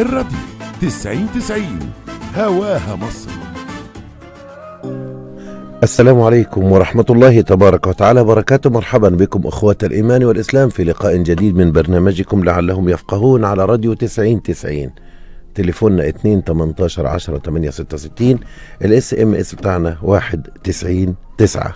الراديو 90 90 هواها مصر السلام عليكم ورحمة الله تبارك وتعالى وبركاته مرحبا بكم أخوة الإيمان والإسلام في لقاء جديد من برنامجكم لعلهم يفقهون على راديو 90 90 تليفوننا 2 18 10 8 66 الاس ام اس بتاعنا 1 90 9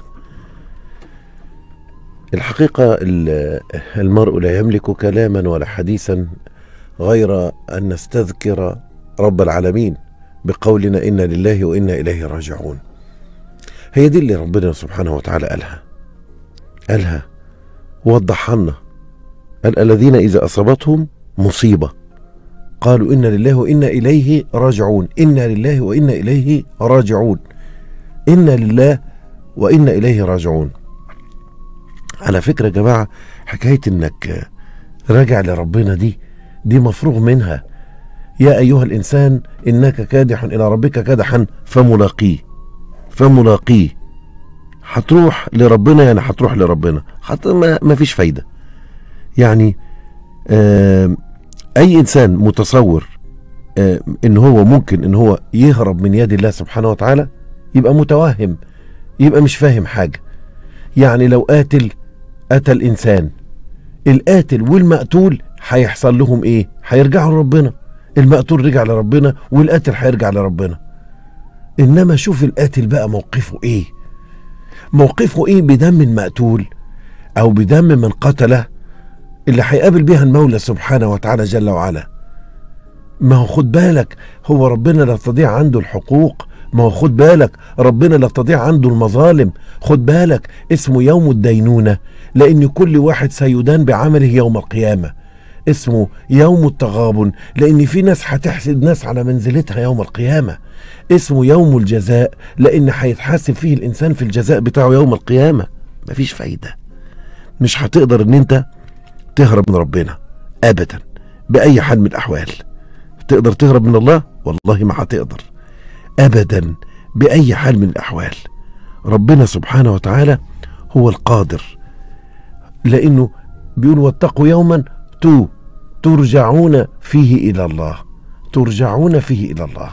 الحقيقة ال- المرء لا يملك كلاما ولا حديثا غير أن نستذكر رب العالمين بقولنا إنا لله وإنا إليه راجعون هي دي اللي ربنا سبحانه وتعالى قالها قالها وضحها لنا قال الذين إذا أصابتهم مصيبة قالوا إنا لله وإنا إليه راجعون إنا لله وإنا إليه راجعون إنا لله وإنا إليه راجعون على فكرة يا جماعة حكاية إنك راجع لربنا دي دي مفروغ منها يا أيها الإنسان إنك كادح إلى ربك كدحا فملاقيه فملاقيه هتروح لربنا يعني هتروح لربنا حتى ما, ما فيش فايدة يعني آه أي إنسان متصور آه إن هو ممكن إن هو يهرب من يد الله سبحانه وتعالى يبقى متوهم يبقى مش فاهم حاجة يعني لو قاتل قتل إنسان القاتل والمقتول هيحصل لهم إيه هيرجعوا لربنا المقتول رجع لربنا والقاتل هيرجع لربنا انما شوف القاتل بقى موقفه ايه موقفه ايه بدم المقتول او بدم من قتله اللي هيقابل بيها المولى سبحانه وتعالى جل وعلا ما هو خد بالك هو ربنا لا تضيع عنده الحقوق ما هو خد بالك ربنا لا تضيع عنده المظالم خد بالك اسمه يوم الدينونة لأن كل واحد سيدان بعمله يوم القيامة اسمه يوم التغابن لأن في ناس هتحسد ناس على منزلتها يوم القيامة اسمه يوم الجزاء لأن هيتحاسب فيه الإنسان في الجزاء بتاعه يوم القيامة مفيش فايدة مش هتقدر إن أنت تهرب من ربنا أبدا بأي حال من الأحوال تقدر تهرب من الله والله ما هتقدر أبدا بأي حال من الأحوال ربنا سبحانه وتعالى هو القادر لأنه بيقول واتقوا يوما تو ترجعون فيه إلى الله ترجعون فيه إلى الله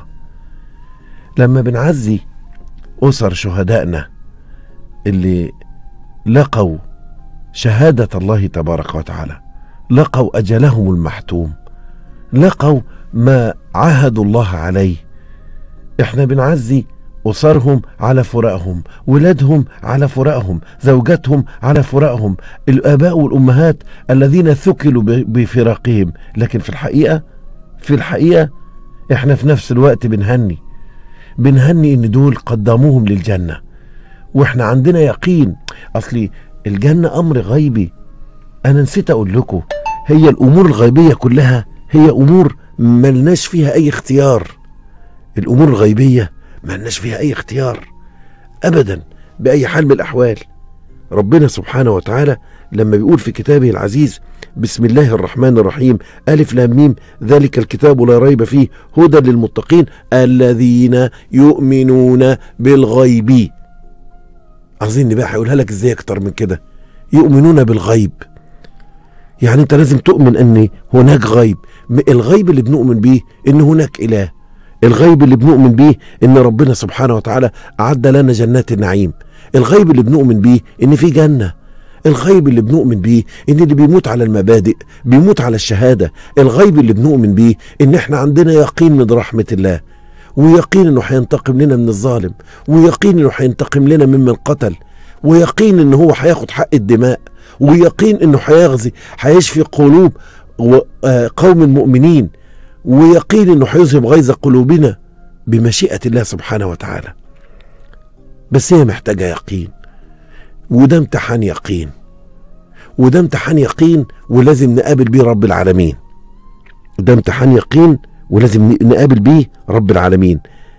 لما بنعزي أسر شهدائنا اللي لقوا شهادة الله تبارك وتعالى لقوا أجلهم المحتوم لقوا ما عاهدوا الله عليه احنا بنعزي أسرهم على فراقهم ولادهم على فراقهم زوجاتهم على فراقهم الآباء والأمهات الذين ثكلوا ب- بفراقهم لكن في الحقيقة في الحقيقة احنا في نفس الوقت بنهني بنهني ان دول قدموهم للجنة واحنا عندنا يقين اصلي الجنة امر غيبي انا نسيت اقول لكم هي الامور الغيبية كلها هي امور ملناش فيها اي اختيار الامور الغيبية ملناش فيها اي اختيار ابدا باي حال من الاحوال ربنا سبحانه وتعالى لما بيقول في كتابه العزيز بسم الله الرحمن الرحيم ألف لام ميم ذلك الكتاب لا ريب فيه هدى للمتقين الذين يؤمنون بالغيب عايزين بقى هيقولها لك ازاي اكتر من كده يؤمنون بالغيب يعني انت لازم تؤمن ان هناك غيب م- الغيب اللي بنؤمن بيه ان هناك اله الغيب اللي بنؤمن بيه ان ربنا سبحانه وتعالى اعد لنا جنات النعيم الغيب اللي بنؤمن بيه ان في جنه الغيب اللي بنؤمن بيه ان اللي بيموت على المبادئ بيموت على الشهاده الغيب اللي بنؤمن بيه ان احنا عندنا يقين من رحمه الله ويقين انه هينتقم لنا من الظالم ويقين انه هينتقم لنا ممن قتل ويقين انه هو هياخد حق الدماء ويقين انه هيغزي هيشفي قلوب و- آه، قوم المؤمنين ويقين انه هيذهب غيظ قلوبنا بمشيئه الله سبحانه وتعالى بس هي محتاجه يقين وده امتحان يقين وده امتحان يقين ولازم نقابل بيه رب العالمين ده امتحان يقين ولازم ن- نقابل بيه رب العالمين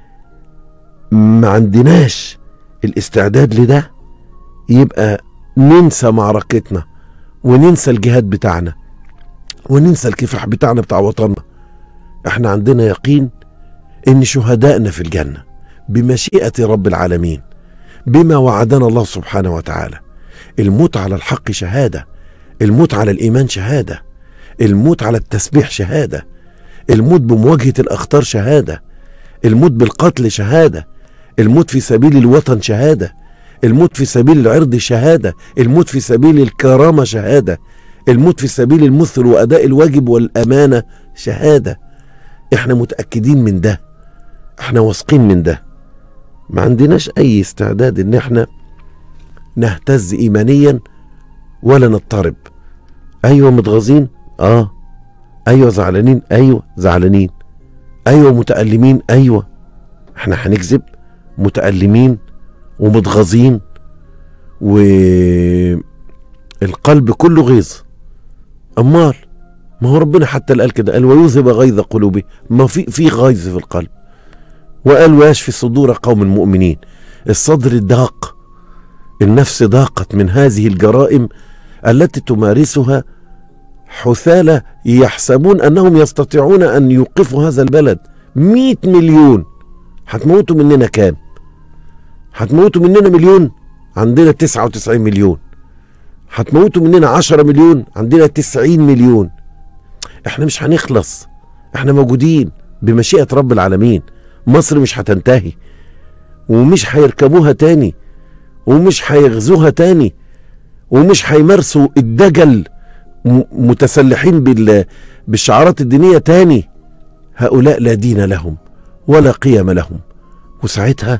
ما عندناش الاستعداد لده يبقى ننسى معركتنا وننسى الجهاد بتاعنا وننسى الكفاح بتاعنا بتاع وطننا احنا عندنا يقين ان شهدائنا في الجنة بمشيئة رب العالمين بما وعدنا الله سبحانه وتعالى الموت على الحق شهادة الموت على الإيمان شهادة الموت على التسبيح شهادة الموت بمواجهة الأخطار شهادة الموت بالقتل شهادة الموت في سبيل الوطن شهادة الموت في سبيل العرض شهادة الموت في سبيل الكرامة شهادة الموت في سبيل المثل وأداء الواجب والأمانة شهادة احنا متأكدين من ده احنا واثقين من ده ما عندناش أي استعداد ان احنا نهتز إيمانيا ولا نضطرب أيوة متغاظين آه أيوة زعلانين أيوة زعلانين أيوة متألمين أيوة احنا هنكذب متألمين ومتغاظين والقلب كله غيظ امال ما هو ربنا حتى اللي قال كده قال ويذهب غيظ قلوبه ما في في غيظ في القلب وقال ويشفي صدور قوم مؤمنين الصدر ضاق النفس ضاقت من هذه الجرائم التي تمارسها حثالة يحسبون أنهم يستطيعون أن يوقفوا هذا البلد مئة مليون هتموتوا مننا كام هتموتوا مننا مليون عندنا تسعة وتسعين مليون هتموتوا مننا عشرة مليون عندنا تسعين مليون احنا مش هنخلص احنا موجودين بمشيئة رب العالمين مصر مش هتنتهي ومش هيركبوها تاني ومش هيغزوها تاني ومش هيمارسوا الدجل متسلحين بال بالشعارات الدينية تاني هؤلاء لا دين لهم ولا قيم لهم وساعتها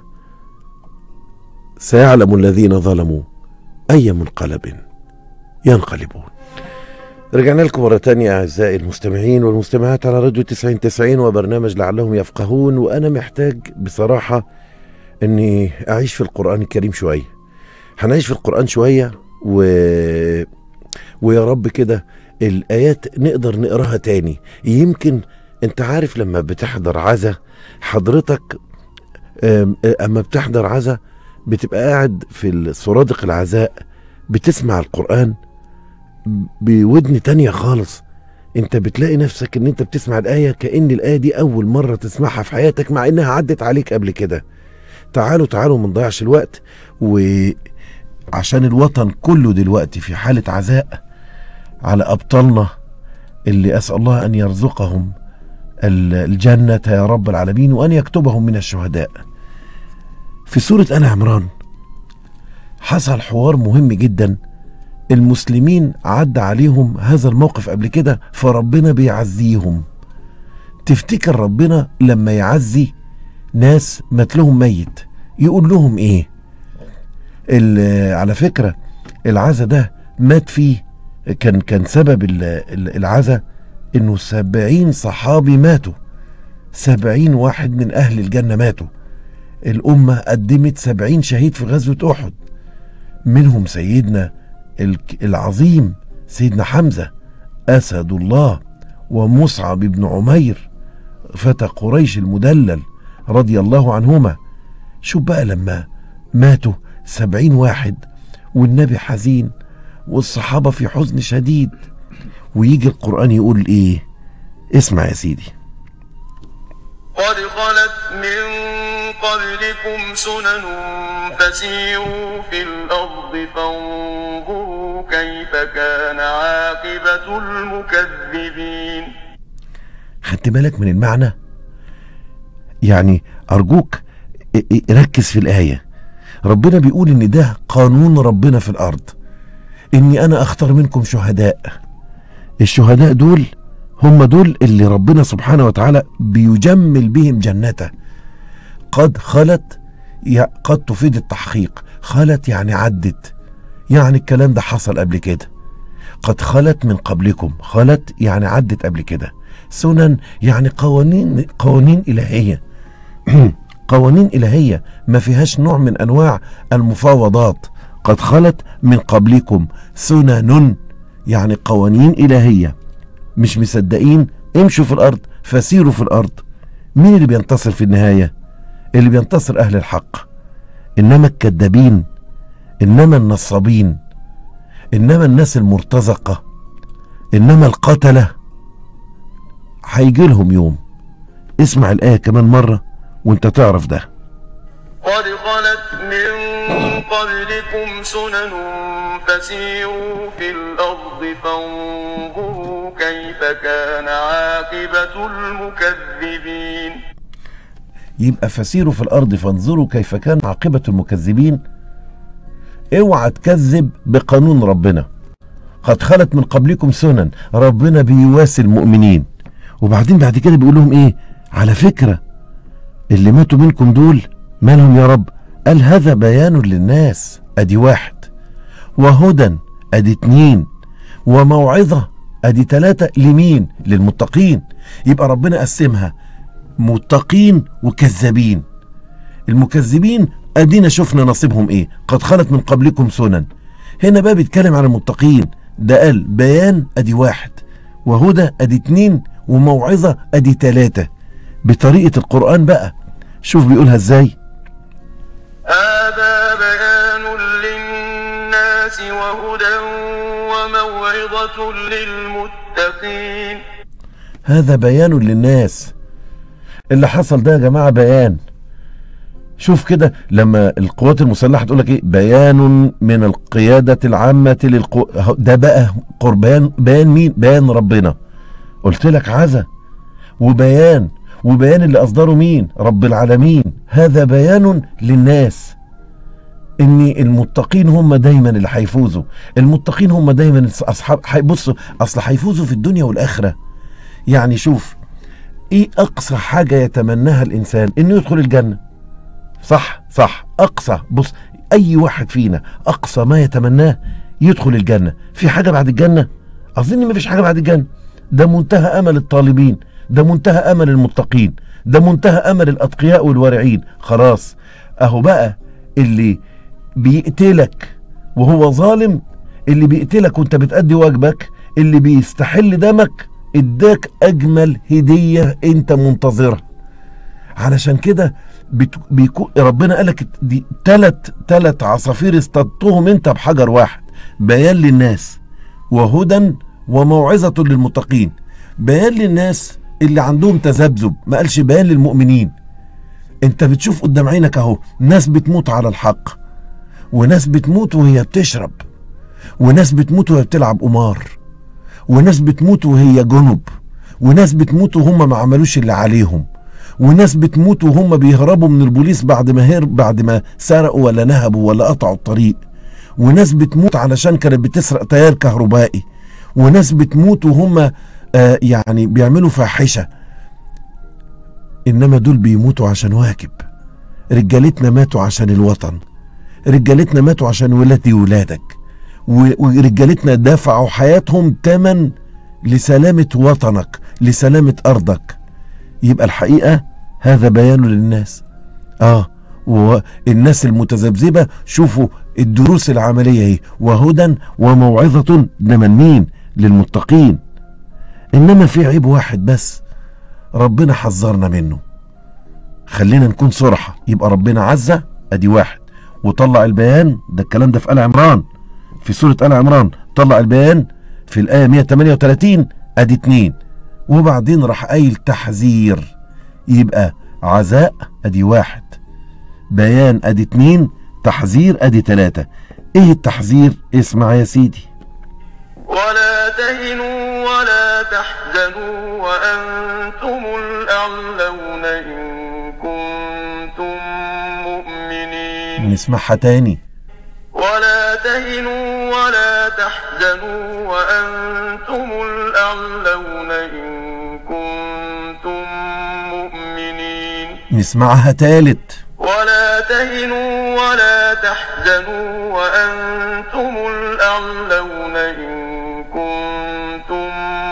سيعلم الذين ظلموا أي منقلب ينقلبون رجعنا لكم مرة تانية أعزائي المستمعين والمستمعات على راديو 90 90 وبرنامج لعلهم يفقهون وأنا محتاج بصراحة أني أعيش في القرآن الكريم شوية هنعيش في القرآن شوية و... ويا رب كده الآيات نقدر نقراها تاني يمكن أنت عارف لما بتحضر عزا حضرتك أما بتحضر عزا بتبقى قاعد في السرادق العزاء بتسمع القرآن بودن تانية خالص انت بتلاقي نفسك ان انت بتسمع الآية كأن الآية دي أول مرة تسمعها في حياتك مع انها عدت عليك قبل كده تعالوا تعالوا ما نضيعش الوقت وعشان الوطن كله دلوقتي في حالة عزاء على أبطالنا اللي أسأل الله أن يرزقهم الجنة يا رب العالمين وأن يكتبهم من الشهداء في سورة آل عمران حصل حوار مهم جدا المسلمين عدى عليهم هذا الموقف قبل كده فربنا بيعزيهم تفتكر ربنا لما يعزي ناس مات لهم ميت يقول لهم ايه على فكرة العزا ده مات فيه كان كان سبب العزا انه سبعين صحابي ماتوا سبعين واحد من اهل الجنة ماتوا الأمة قدمت سبعين شهيد في غزوة أحد منهم سيدنا العظيم سيدنا حمزة أسد الله ومصعب بن عمير فتى قريش المدلل رضي الله عنهما شوف بقى لما ماتوا سبعين واحد والنبي حزين والصحابة في حزن شديد ويجي القرآن يقول إيه اسمع يا سيدي قد خلت من قبلكم سنن فسيروا في الأرض فانظروا كيف كان عاقبة المكذبين خدت بالك من المعنى يعني أرجوك ركز في الآية ربنا بيقول إن ده قانون ربنا في الأرض إني أنا أختار منكم شهداء الشهداء دول هم دول اللي ربنا سبحانه وتعالى بيجمل بهم جنته قد خلت قد تفيد التحقيق خلت يعني عدت يعني الكلام ده حصل قبل كده قد خلت من قبلكم خلت يعني عدت قبل كده سنن يعني قوانين قوانين إلهية قوانين إلهية ما فيهاش نوع من أنواع المفاوضات قد خلت من قبلكم سنن يعني قوانين إلهية مش مصدقين امشوا في الأرض فسيروا في الأرض مين اللي بينتصر في النهاية اللي بينتصر أهل الحق إنما الكذابين إنما النصابين إنما الناس المرتزقة إنما القتلة هيجي لهم يوم اسمع الآية كمان مرة وانت تعرف ده قد خلت من قبلكم سنن فسيروا في الأرض فانظروا كيف كان عاقبة المكذبين يبقى فسيروا في الارض فانظروا كيف كان عاقبه المكذبين اوعى تكذب بقانون ربنا قد خلت من قبلكم سنن ربنا بيواسي المؤمنين وبعدين بعد كده بيقول لهم ايه على فكره اللي ماتوا منكم دول مالهم يا رب قال هذا بيان للناس ادي واحد وهدى ادي اتنين وموعظه ادي تلاته لمين للمتقين يبقى ربنا قسمها متقين وكذابين المكذبين ادينا شفنا نصيبهم ايه قد خلت من قبلكم سنن هنا بقى بيتكلم عن المتقين ده قال بيان ادي واحد وهدى ادي اتنين وموعظة ادي تلاتة بطريقة القرآن بقى شوف بيقولها ازاي هذا بيان للناس وهدى وموعظة للمتقين هذا بيان للناس اللي حصل ده يا جماعة بيان شوف كده لما القوات المسلحة تقول لك ايه بيان من القيادة العامة للقو... ده بقى قربان بيان مين بيان ربنا قلت لك عزا وبيان وبيان اللي اصدره مين رب العالمين هذا بيان للناس ان المتقين هم دايما اللي هيفوزوا المتقين هم دايما اصحاب هيبصوا اصل هيفوزوا في الدنيا والاخره يعني شوف ايه اقصى حاجه يتمناها الانسان انه يدخل الجنه صح صح اقصى بص اي واحد فينا اقصى ما يتمناه يدخل الجنه في حاجه بعد الجنه اظن ما فيش حاجه بعد الجنه ده منتهى امل الطالبين ده منتهى امل المتقين ده منتهى امل الاتقياء والورعين خلاص اهو بقى اللي بيقتلك وهو ظالم اللي بيقتلك وانت بتأدي واجبك اللي بيستحل دمك اداك اجمل هديه انت منتظرها علشان كده بت... بيكو... ربنا قالك دي تلت تلت عصافير اصطدتهم انت بحجر واحد بيان للناس وهدى وموعظة للمتقين بيان للناس اللي عندهم تذبذب ما قالش بيان للمؤمنين انت بتشوف قدام عينك اهو ناس بتموت على الحق وناس بتموت وهي بتشرب وناس بتموت وهي بتلعب قمار وناس بتموت وهي جنب وناس بتموت وهم ما عملوش اللي عليهم وناس بتموت وهم بيهربوا من البوليس بعد ما هرب بعد ما سرقوا ولا نهبوا ولا قطعوا الطريق وناس بتموت علشان كانت بتسرق تيار كهربائي وناس بتموت وهم آه يعني بيعملوا فاحشه انما دول بيموتوا عشان واجب رجالتنا ماتوا عشان الوطن رجالتنا ماتوا عشان ولادي ولادك ورجالتنا دفعوا حياتهم تمن لسلامة وطنك لسلامة أرضك يبقى الحقيقة هذا بيان للناس آه والناس المتذبذبة شوفوا الدروس العملية هي وهدى وموعظة لمن مين للمتقين إنما في عيب واحد بس ربنا حذرنا منه خلينا نكون صرحة يبقى ربنا عزة أدي واحد وطلع البيان ده الكلام ده في آل عمران في سورة آل عمران طلع البيان في الآية 138 أدي اتنين وبعدين راح قايل تحذير يبقى عزاء أدي واحد بيان أدي اتنين تحذير أدي تلاتة إيه التحذير اسمع يا سيدي ولا تهنوا ولا تحزنوا وأنتم الأعلون إن كنتم مؤمنين نسمعها تاني ولا تهنوا ولا تحزنوا وأنتم الأعلون إن كنتم مؤمنين نسمعها تالت ولا تهنوا ولا تحزنوا وأنتم الأعلون إن كنتم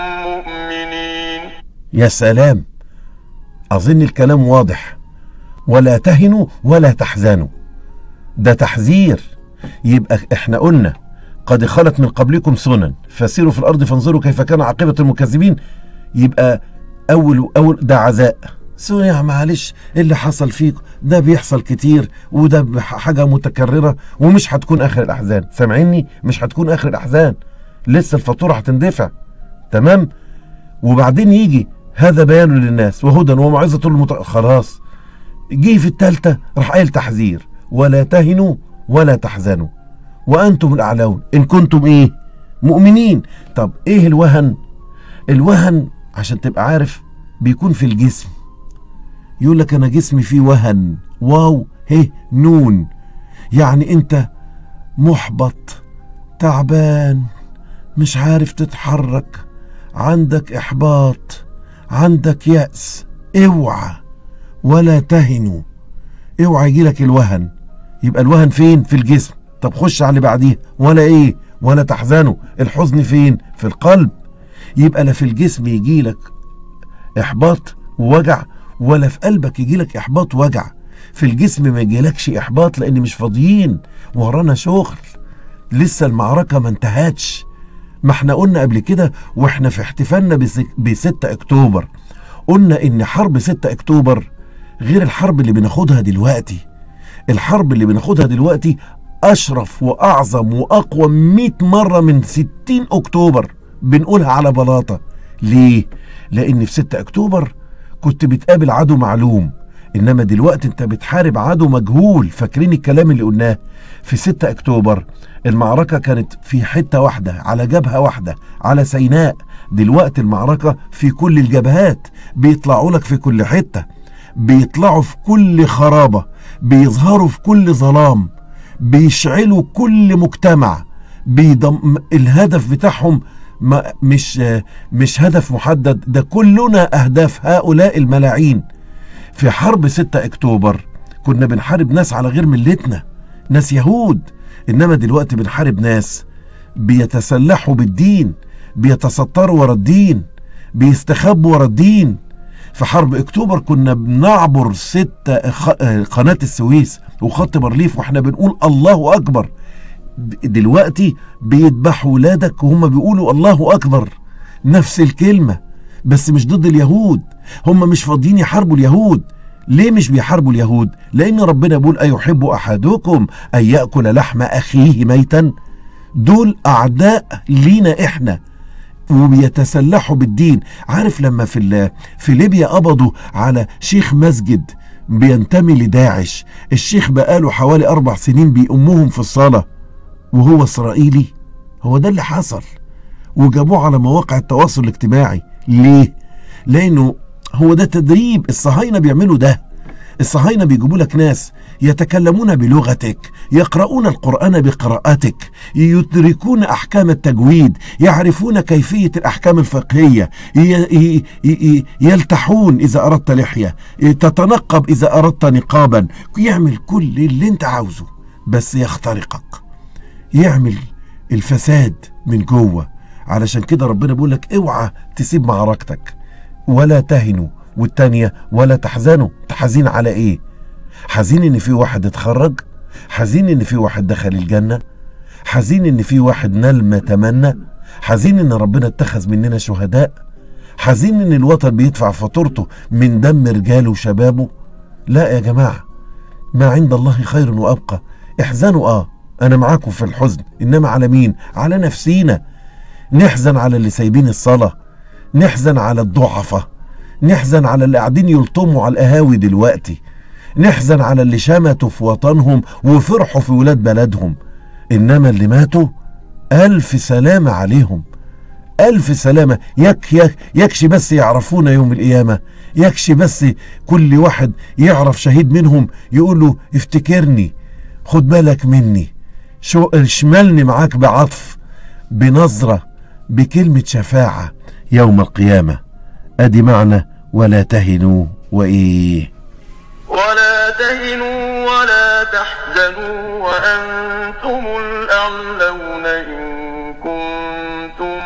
مؤمنين يا سلام أظن الكلام واضح ولا تهنوا ولا تحزنوا ده تحذير يبقى احنا قلنا قد خلت من قبلكم سنن فسيروا في الارض فانظروا كيف كان عاقبه المكذبين يبقى اول اول ده عزاء سوريا معلش اللي حصل فيك ده بيحصل كتير وده حاجه متكرره ومش هتكون اخر الاحزان سامعيني مش هتكون اخر الاحزان لسه الفاتوره هتندفع تمام وبعدين يجي هذا بيان للناس وهدى وموعظه للمت... خلاص جه في الثالثه راح قايل تحذير ولا تهنوا ولا تحزنوا وأنتم الأعلون إن كنتم إيه مؤمنين طب إيه الوهن الوهن عشان تبقى عارف بيكون في الجسم يقول لك أنا جسمي فيه وهن واو هه نون يعني أنت محبط تعبان مش عارف تتحرك عندك إحباط عندك يأس اوعى ولا تهنوا اوعى يجيلك الوهن يبقى الوهن فين في الجسم طب خش على اللي بعديه ولا ايه ولا تحزنوا الحزن فين في القلب يبقى لا في الجسم يجيلك احباط ووجع ولا في قلبك يجيلك احباط ووجع في الجسم ما يجيلكش احباط لان مش فاضيين ورانا شغل لسه المعركه ما انتهتش ما احنا قلنا قبل كده واحنا في احتفالنا ب 6 اكتوبر قلنا ان حرب 6 اكتوبر غير الحرب اللي بناخدها دلوقتي الحرب اللي بناخدها دلوقتي اشرف واعظم واقوى 100 مره من 60 اكتوبر بنقولها على بلاطه ليه لان في 6 اكتوبر كنت بتقابل عدو معلوم انما دلوقتي انت بتحارب عدو مجهول فاكرين الكلام اللي قلناه في 6 اكتوبر المعركه كانت في حته واحده على جبهه واحده على سيناء دلوقتي المعركه في كل الجبهات بيطلعوا لك في كل حته بيطلعوا في كل خرابه بيظهروا في كل ظلام بيشعلوا كل مجتمع بيضم الهدف بتاعهم ما مش مش هدف محدد ده كلنا اهداف هؤلاء الملاعين في حرب 6 اكتوبر كنا بنحارب ناس على غير ملتنا ناس يهود انما دلوقتي بنحارب ناس بيتسلحوا بالدين بيتستروا ورا الدين بيستخبوا ورا الدين في حرب اكتوبر كنا بنعبر ستة قناة السويس وخط بارليف واحنا بنقول الله اكبر دلوقتي بيذبحوا ولادك وهم بيقولوا الله اكبر نفس الكلمة بس مش ضد اليهود هم مش فاضيين يحاربوا اليهود ليه مش بيحاربوا اليهود لان ربنا بيقول ايحب احدكم ان ياكل لحم اخيه ميتا دول اعداء لينا احنا وبيتسلحوا بالدين عارف لما في في ليبيا قبضوا على شيخ مسجد بينتمي لداعش الشيخ بقاله حوالي اربع سنين بيأمهم في الصلاه وهو اسرائيلي هو ده اللي حصل وجابوه على مواقع التواصل الاجتماعي ليه لانه هو ده تدريب الصهاينه بيعملوا ده الصهاينه بيجيبوا لك ناس يتكلمون بلغتك يقرؤون القرآن بقراءتك يدركون أحكام التجويد يعرفون كيفية الأحكام الفقهية يلتحون إذا أردت لحية تتنقب إذا أردت نقابا يعمل كل اللي أنت عاوزه بس يخترقك يعمل الفساد من جوه علشان كده ربنا بيقول لك اوعى تسيب معركتك ولا تهنوا والتانية ولا تحزنوا تحزين على ايه حزين ان في واحد اتخرج حزين ان في واحد دخل الجنة حزين ان في واحد نال ما تمنى حزين ان ربنا اتخذ مننا شهداء حزين ان الوطن بيدفع فاتورته من دم رجاله وشبابه لا يا جماعة ما عند الله خير وابقى احزنوا اه انا معاكم في الحزن انما على مين على نفسينا نحزن على اللي سايبين الصلاة نحزن على الضعفة نحزن على اللي قاعدين يلطموا على القهاوي دلوقتي نحزن على اللي شمتوا في وطنهم وفرحوا في ولاد بلدهم انما اللي ماتوا الف سلامة عليهم الف سلامة يك يك يكشي بس يعرفونا يوم القيامة يكشي بس كل واحد يعرف شهيد منهم يقول له افتكرني خد بالك مني شو اشملني معاك بعطف بنظرة بكلمة شفاعة يوم القيامة ادي معنى ولا تهنوا وايه ولا تهنوا ولا تحزنوا وأنتم الأعلون إن كنتم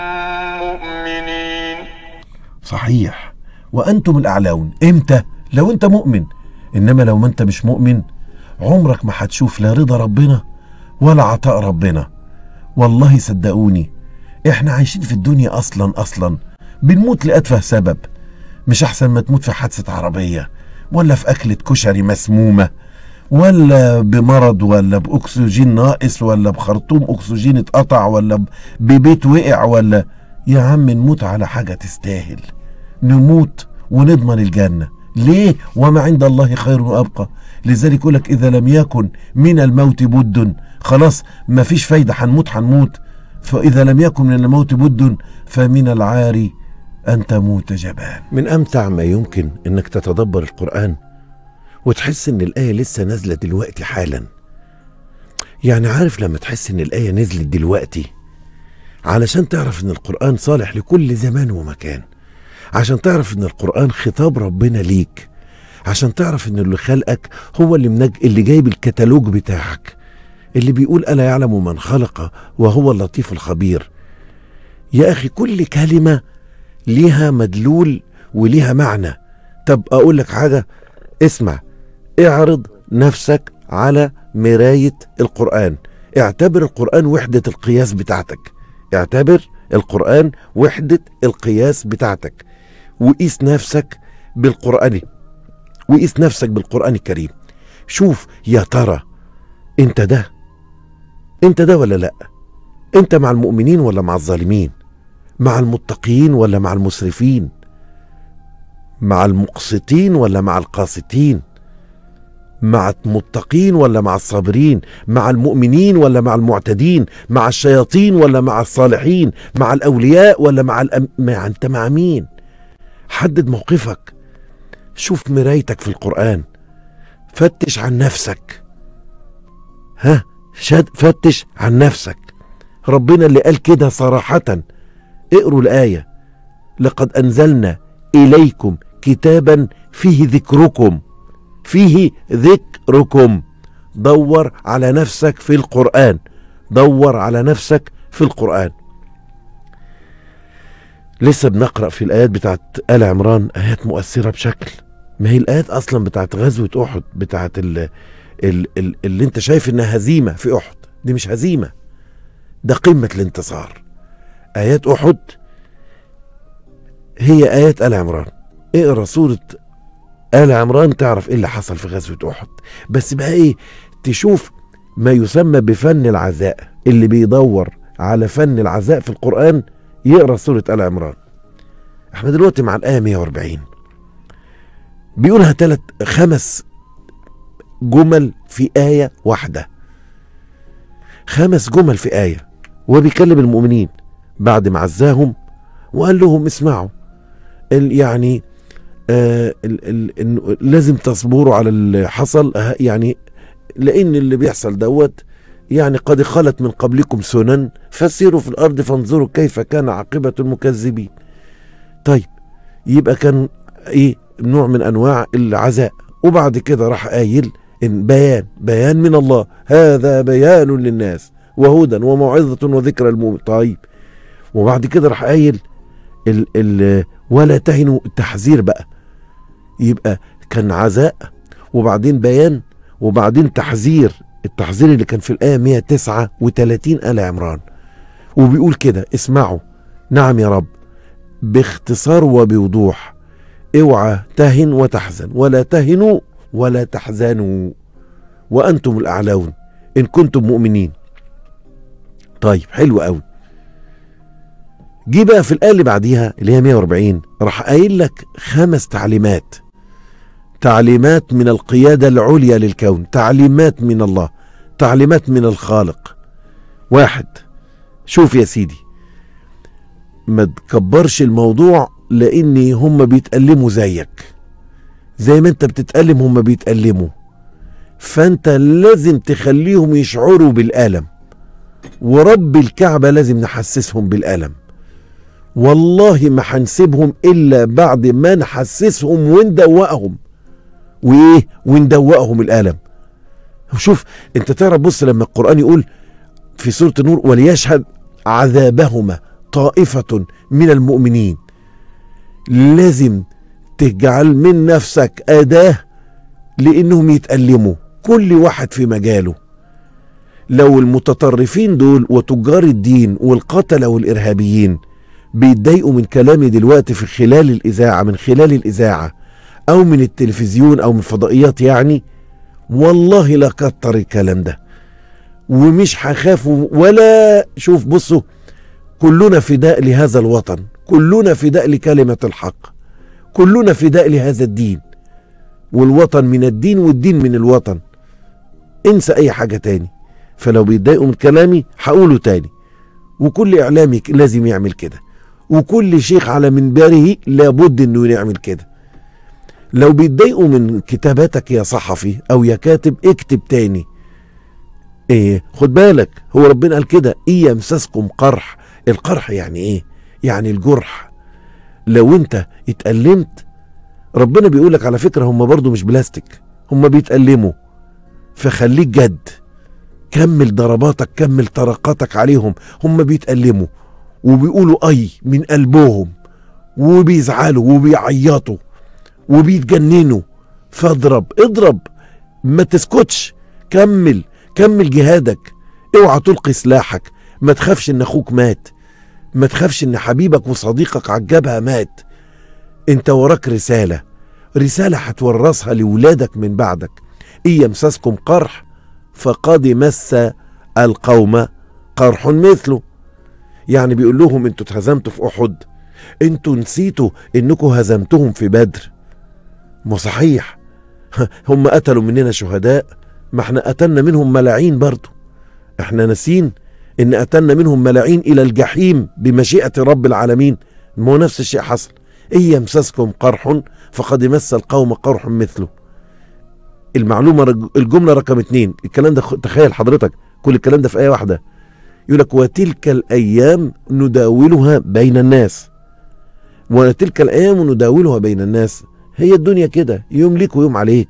مؤمنين صحيح وانتم الاعلون امتى لو انت مؤمن انما لو ما انت مش مؤمن عمرك ما هتشوف لا رضا ربنا ولا عطاء ربنا والله صدقوني احنا عايشين في الدنيا اصلا اصلا بنموت لاتفه سبب مش احسن ما تموت في حادثه عربيه ولا في اكله كشري مسمومه ولا بمرض ولا باكسجين ناقص ولا بخرطوم اكسجين اتقطع ولا ببيت وقع ولا يا عم نموت على حاجه تستاهل نموت ونضمن الجنه ليه وما عند الله خير وابقى لذلك يقول لك اذا لم يكن من الموت بد خلاص ما فيش فايده هنموت هنموت فاذا لم يكن من الموت بد فمن العار ان تموت جبان من امتع ما يمكن انك تتدبر القران وتحس ان الايه لسه نازله دلوقتي حالا يعني عارف لما تحس ان الايه نزلت دلوقتي علشان تعرف ان القران صالح لكل زمان ومكان عشان تعرف ان القرآن خطاب ربنا ليك عشان تعرف ان اللي خلقك هو اللي منج... اللي جايب الكتالوج بتاعك اللي بيقول الا يعلم من خلق وهو اللطيف الخبير يا اخي كل كلمة ليها مدلول وليها معنى طب اقول لك حاجة اسمع اعرض نفسك على مراية القرآن اعتبر القرآن وحدة القياس بتاعتك اعتبر القرآن وحدة القياس بتاعتك وقيس نفسك بالقرآن وقيس نفسك بالقرآن الكريم شوف يا ترى انت ده انت ده ولا لا انت مع المؤمنين ولا مع الظالمين مع المتقين ولا مع المسرفين مع المقسطين ولا مع القاسطين مع المتقين ولا مع الصابرين مع المؤمنين ولا مع المعتدين مع الشياطين ولا مع الصالحين مع الأولياء ولا مع, الأم... مع أنت مع مين حدد موقفك شوف مرايتك في القرآن فتش عن نفسك ها شد فتش عن نفسك ربنا اللي قال كده صراحة اقروا الآية لقد أنزلنا إليكم كتابا فيه ذكركم فيه ذكركم دور على نفسك في القرآن دور على نفسك في القرآن لسه بنقرأ في الآيات بتاعت آل عمران آيات مؤثرة بشكل ما هي الآيات أصلا بتاعت غزوة أحد بتاعت ال ال ال اللي أنت شايف إنها هزيمة في أحد دي مش هزيمة ده قمة الانتصار آيات أحد هي آيات آل عمران اقرأ سورة آل عمران تعرف ايه اللي حصل في غزوة أحد بس بقى ايه تشوف ما يسمى بفن العزاء اللي بيدور على فن العزاء في القرآن يقرأ سورة آل عمران احنا دلوقتي مع الآية 140 بيقولها ثلاث خمس جمل في آية واحدة خمس جمل في آية وهو بيكلم المؤمنين بعد ما عزاهم وقال لهم اسمعوا يعني آه ال ال ال لازم تصبروا على اللي حصل آه يعني لان اللي بيحصل دوت يعني قد خلت من قبلكم سنن فسيروا في الارض فانظروا كيف كان عاقبه المكذبين طيب يبقى كان ايه نوع من انواع العزاء وبعد كده راح قايل ان بيان بيان من الله هذا بيان للناس وهدى وموعظه وذكرى المؤمن طيب وبعد كده راح قايل ال ال ولا تهنوا التحذير بقى يبقى كان عزاء وبعدين بيان وبعدين تحذير التحذير اللي كان في الآية 139 آل عمران وبيقول كده اسمعوا نعم يا رب باختصار وبوضوح اوعى تهن وتحزن ولا تهنوا ولا تحزنوا وأنتم الأعلون إن كنتم مؤمنين طيب حلو قوي جه بقى في الآية اللي بعديها اللي هي 140 راح قايل لك خمس تعليمات تعليمات من القيادة العليا للكون تعليمات من الله تعليمات من الخالق واحد شوف يا سيدي ما تكبرش الموضوع لان هم بيتألموا زيك زي ما انت بتتألم هم بيتألموا فانت لازم تخليهم يشعروا بالألم ورب الكعبة لازم نحسسهم بالألم والله ما هنسيبهم الا بعد ما نحسسهم وندوقهم وايه وندوقهم الالم شوف انت تعرف بص لما القران يقول في سوره النور وليشهد عذابهما طائفه من المؤمنين لازم تجعل من نفسك اداه لانهم يتالموا كل واحد في مجاله لو المتطرفين دول وتجار الدين والقتله والارهابيين بيتضايقوا من كلامي دلوقتي في خلال الاذاعه من خلال الاذاعه او من التلفزيون او من فضائيات يعني والله لا كتر الكلام ده ومش هخافوا ولا شوف بصوا كلنا فداء لهذا الوطن كلنا فداء لكلمة الحق كلنا فداء لهذا الدين والوطن من الدين والدين من الوطن انسى اي حاجة تاني فلو بيتضايقوا من كلامي هقوله تاني وكل اعلامي ك- لازم يعمل كده وكل شيخ على منبره لابد انه يعمل كده لو بيتضايقوا من كتاباتك يا صحفي او يا كاتب اكتب تاني ايه خد بالك هو ربنا قال كده ايه يمسسكم قرح القرح يعني ايه يعني الجرح لو انت اتألمت ربنا بيقولك على فكرة هم برضو مش بلاستيك هم بيتألموا فخليك جد كمل ضرباتك كمل طرقاتك عليهم هم بيتألموا وبيقولوا اي من قلبهم وبيزعلوا وبيعيطوا وبيتجننوا فاضرب اضرب ما تسكتش كمل كمل جهادك اوعى تلقي سلاحك ما تخافش ان اخوك مات ما تخافش ان حبيبك وصديقك على الجبهه مات انت وراك رساله رساله هتورثها لولادك من بعدك ان يمسسكم قرح فقد مس القوم قرح مثله يعني بيقول لهم انتوا اتهزمتوا في احد انتوا نسيتوا انكم هزمتهم في بدر ما صحيح هم قتلوا مننا شهداء ما احنا قتلنا منهم ملاعين برضو احنا ناسين ان قتلنا منهم ملاعين الى الجحيم بمشيئة رب العالمين ما هو نفس الشيء حصل ان يمسسكم قرح فقد مس القوم قرح مثله المعلومة رج- الجملة رقم اتنين الكلام ده خ- تخيل حضرتك كل الكلام ده في آية واحدة يقول لك وتلك الأيام نداولها بين الناس وتلك الأيام نداولها بين الناس هي الدنيا كده يوم ليك ويوم عليك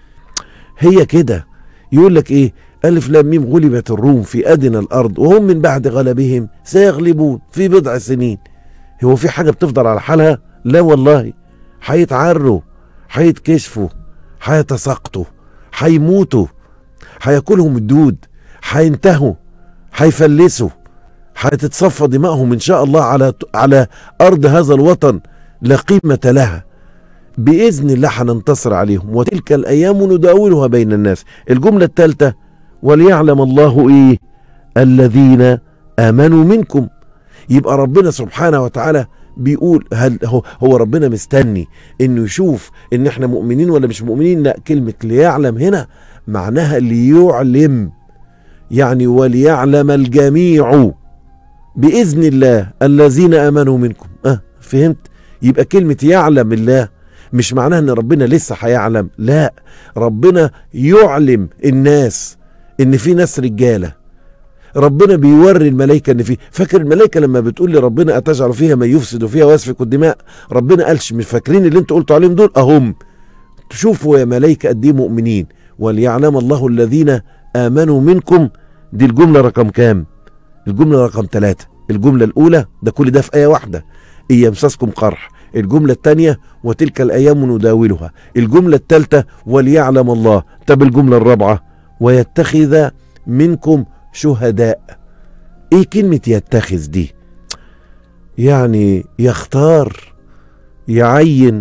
هي كده يقول لك ايه ألف لام ميم غلبت الروم في أدنى الأرض وهم من بعد غلبهم سيغلبون في بضع سنين هو في حاجة بتفضل على حالها لا والله هيتعروا هيتكشفوا هيتساقطوا هيموتوا هياكلهم الدود هينتهوا هيفلسوا هتتصفى دمائهم ان شاء الله على على ارض هذا الوطن لا قيمه لها باذن الله هننتصر عليهم وتلك الايام نداولها بين الناس الجمله الثالثه وليعلم الله ايه الذين امنوا منكم يبقى ربنا سبحانه وتعالى بيقول هل هو, هو ربنا مستني انه يشوف ان احنا مؤمنين ولا مش مؤمنين لا كلمه ليعلم هنا معناها ليعلم يعني وليعلم الجميع باذن الله الذين امنوا منكم اه فهمت يبقى كلمه يعلم الله مش معناها ان ربنا لسه هيعلم لا ربنا يعلم الناس ان في ناس رجاله ربنا بيوري الملائكه ان في فاكر الملائكه لما بتقول لربنا اتجعل فيها من يفسد فيها ويسفك الدماء ربنا قالش مش فاكرين اللي انتوا قلتوا عليهم دول اهم تشوفوا يا ملائكه قد ايه مؤمنين وليعلم الله الذين امنوا منكم دي الجمله رقم كام الجمله رقم ثلاثة الجمله الاولى ده كل ده في ايه واحده ان يمسسكم قرح الجمله الثانيه وتلك الايام نداولها الجمله الثالثه وليعلم الله طب الجمله الرابعه ويتخذ منكم شهداء ايه كلمة يتخذ دي يعني يختار يعين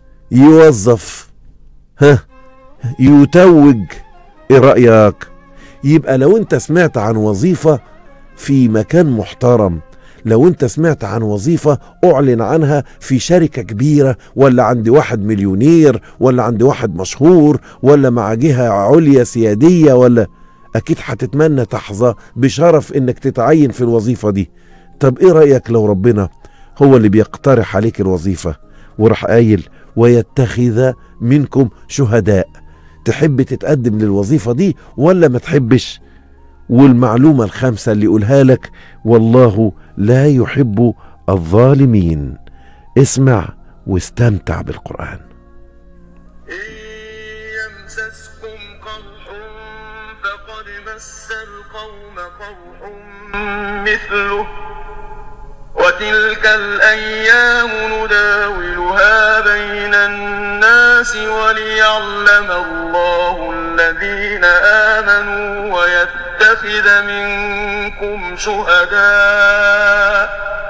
يوظف ها يتوج ايه رأيك يبقى لو انت سمعت عن وظيفة في مكان محترم لو انت سمعت عن وظيفة اعلن عنها في شركة كبيرة ولا عند واحد مليونير ولا عند واحد مشهور ولا مع جهة عليا سيادية ولا اكيد هتتمنى تحظى بشرف انك تتعين في الوظيفة دي طب ايه رأيك لو ربنا هو اللي بيقترح عليك الوظيفة وراح قايل ويتخذ منكم شهداء تحب تتقدم للوظيفة دي ولا ما تحبش والمعلومة الخامسة اللي يقولها لك والله لا يحب الظالمين اسمع واستمتع بالقرآن إن يمسسكم قرح فقد مس القوم قرح مثله وتلك الأيام نداولها بين الناس وليعلم الله الذين آمنوا ويتخذ منكم شهداء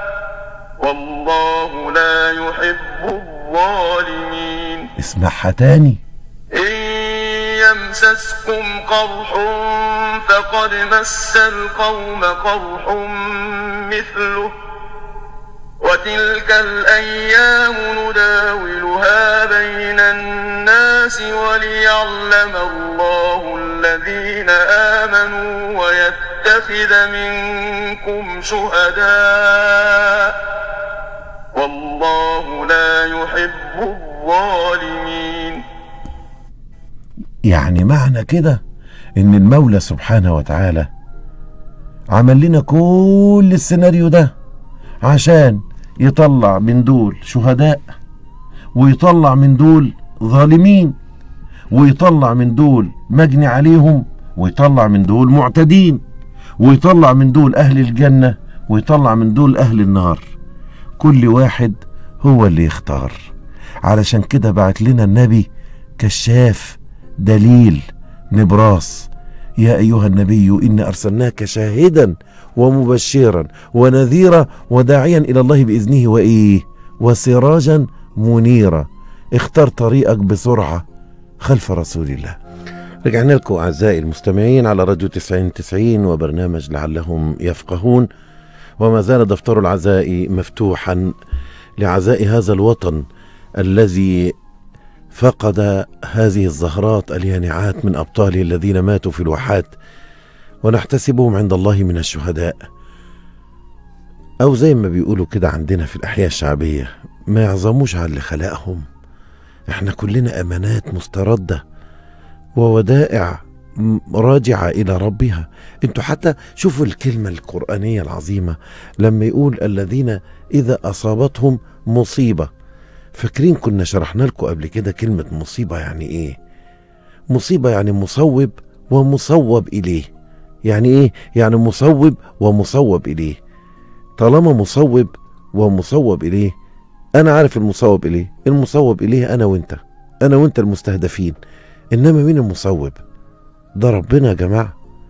والله لا يحب الظالمين اسمعها تاني إن يمسسكم قرح فقد مس القوم قرح مثله وتلك الأيام نداولها بين الناس للناس وليعلم الله الذين آمنوا ويتخذ منكم شهداء والله لا يحب الظالمين يعني معنى كده ان المولى سبحانه وتعالى عمل لنا كل السيناريو ده عشان يطلع من دول شهداء ويطلع من دول ظالمين ويطلع من دول مجني عليهم ويطلع من دول معتدين ويطلع من دول اهل الجنه ويطلع من دول اهل النار كل واحد هو اللي يختار علشان كده بعت لنا النبي كشاف دليل نبراس يا ايها النبي انا ارسلناك شاهدا ومبشرا ونذيرا وداعيا الى الله باذنه وايه وسراجا منيرا اختار طريقك بسرعه خلف رسول الله رجعنا لكم اعزائي المستمعين على راديو 90 90 وبرنامج لعلهم يفقهون وما زال دفتر العزاء مفتوحا لعزاء هذا الوطن الذي فقد هذه الزهرات اليانعات من ابطاله الذين ماتوا في الواحات ونحتسبهم عند الله من الشهداء او زي ما بيقولوا كده عندنا في الاحياء الشعبيه ما يعظموش على اللي خلقهم احنا كلنا امانات مسترده وودائع م- راجعه الى ربها انتوا حتى شوفوا الكلمه القرانيه العظيمه لما يقول الذين اذا اصابتهم مصيبه فاكرين كنا شرحنا لكم قبل كده كلمه مصيبه يعني ايه مصيبه يعني مصوب ومصوب اليه يعني ايه يعني مصوب ومصوب اليه طالما مصوب ومصوب اليه انا عارف المصوب اليه المصوب اليه انا وانت انا وانت المستهدفين انما مين المصوب ده ربنا يا جماعه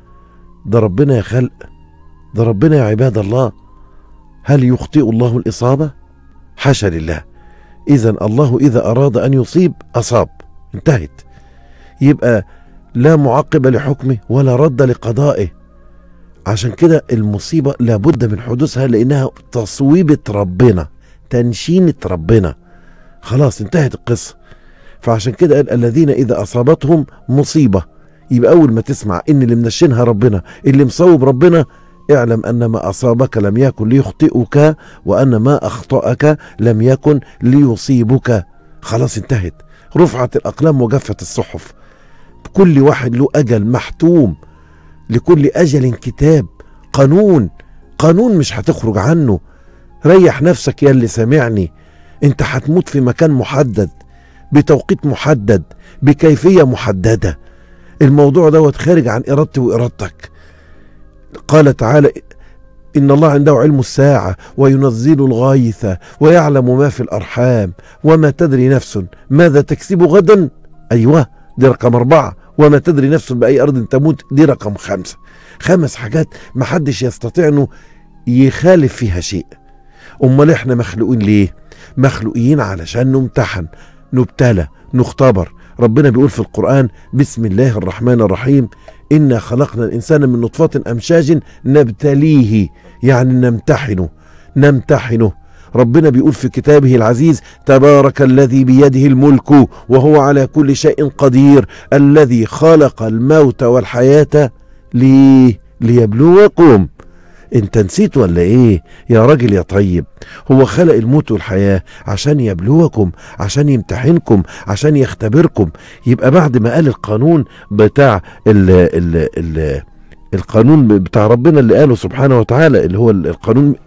ده ربنا يا خلق ده ربنا يا عباد الله هل يخطئ الله الاصابه حاشا لله اذا الله اذا اراد ان يصيب اصاب انتهت يبقى لا معقب لحكمه ولا رد لقضائه عشان كده المصيبة لابد من حدوثها لأنها تصويبة ربنا تنشينة ربنا خلاص انتهت القصة فعشان كده قال الذين إذا أصابتهم مصيبة يبقى أول ما تسمع إن اللي منشنها ربنا اللي مصوب ربنا اعلم أن ما أصابك لم يكن ليخطئك وأن ما أخطأك لم يكن ليصيبك خلاص انتهت رفعت الأقلام وجفت الصحف كل واحد له أجل محتوم لكل أجل كتاب قانون قانون مش هتخرج عنه ريح نفسك يا اللي سامعني انت هتموت في مكان محدد بتوقيت محدد بكيفية محددة الموضوع دوت خارج عن إرادتي وإرادتك قال تعالى إن الله عنده علم الساعة وينزل الغيث ويعلم ما في الأرحام وما تدري نفس ماذا تكسب غدا أيوه دي رقم أربعة وما تدري نفس بأي أرض تموت دي رقم خمسة خمس حاجات محدش يستطيع أنه يخالف فيها شيء أمال إحنا مخلوقين ليه مخلوقين علشان نمتحن نبتلى نختبر ربنا بيقول في القرآن بسم الله الرحمن الرحيم إنا خلقنا الإنسان من نطفة أمشاج نبتليه يعني نمتحنه نمتحنه ربنا بيقول في كتابه العزيز تبارك الذي بيده الملك وهو على كل شيء قدير الذي خلق الموت والحياة ليه ليبلوكم انت نسيت ولا ايه يا راجل يا طيب هو خلق الموت والحياة عشان يبلوكم عشان يمتحنكم عشان يختبركم يبقى بعد ما قال القانون بتاع ال ال ال القانون بتاع ربنا اللي قاله سبحانه وتعالى اللي هو القانون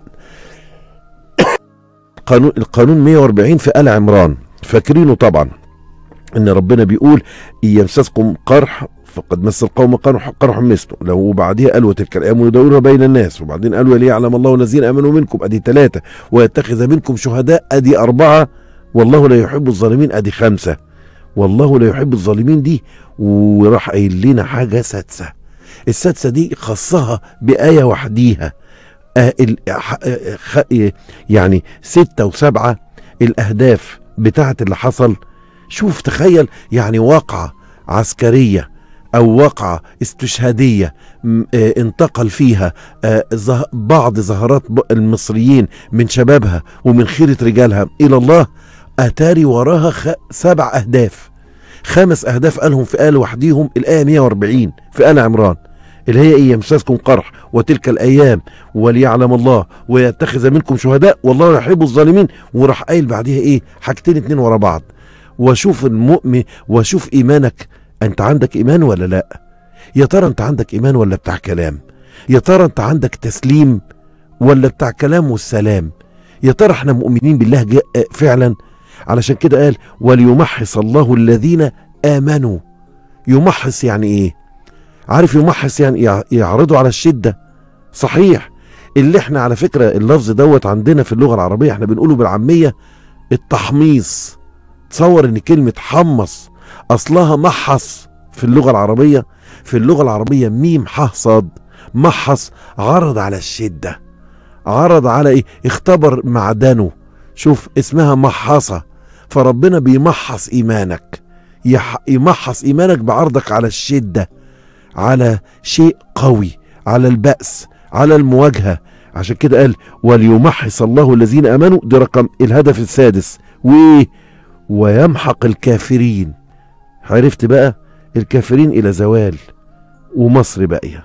قانون القانون 140 في آل عمران فاكرينه طبعا ان ربنا بيقول ان يمسسكم قرح فقد مس القوم قرح قرح مثله لو بعديها قال وتلك الايام ندورها بين الناس وبعدين قال وليعلم الله الذين امنوا منكم ادي ثلاثه ويتخذ منكم شهداء ادي اربعه والله لا يحب الظالمين ادي خمسه والله لا يحب الظالمين دي وراح قايل لنا حاجه سادسه السادسه دي خصها بايه وحديها آه ال- ح- آه، خ- آه، يعني ستة وسبعة الأهداف بتاعت اللي حصل شوف تخيل يعني واقعة عسكرية أو واقعة استشهادية م- آه، انتقل فيها آه، زه- بعض زهرات ب- المصريين من شبابها ومن خيرة رجالها إلى الله أتاري وراها خ- سبع أهداف خمس أهداف قالهم في آل وحديهم الآية 140 في آل عمران اللي هي إيه يمسسكم قرح وتلك الأيام وليعلم الله ويتخذ منكم شهداء والله يحب الظالمين وراح قايل بعديها إيه حاجتين اتنين ورا بعض وشوف المؤمن وشوف إيمانك أنت عندك إيمان ولا لأ يا ترى أنت عندك إيمان ولا بتاع كلام يا ترى أنت عندك تسليم ولا بتاع كلام والسلام يا ترى احنا مؤمنين بالله جاء فعلا علشان كده قال وليمحص الله الذين آمنوا يمحص يعني ايه عارف يمحص يعني يع- يعرضوا على الشدة صحيح اللي احنا على فكرة اللفظ دوت عندنا في اللغة العربية احنا بنقوله بالعامية التحميص تصور ان كلمة حمص اصلها محص في اللغة العربية في اللغة العربية ميم ح صاد محص عرض على الشدة عرض على ايه اختبر معدنه شوف اسمها محصة فربنا بيمحص ايمانك يح- يمحص ايمانك بعرضك على الشدة على شيء قوي على البأس على المواجهة عشان كده قال وليمحص الله الذين امنوا ده رقم الهدف السادس و ويمحق الكافرين عرفت بقى الكافرين الى زوال ومصر باقيه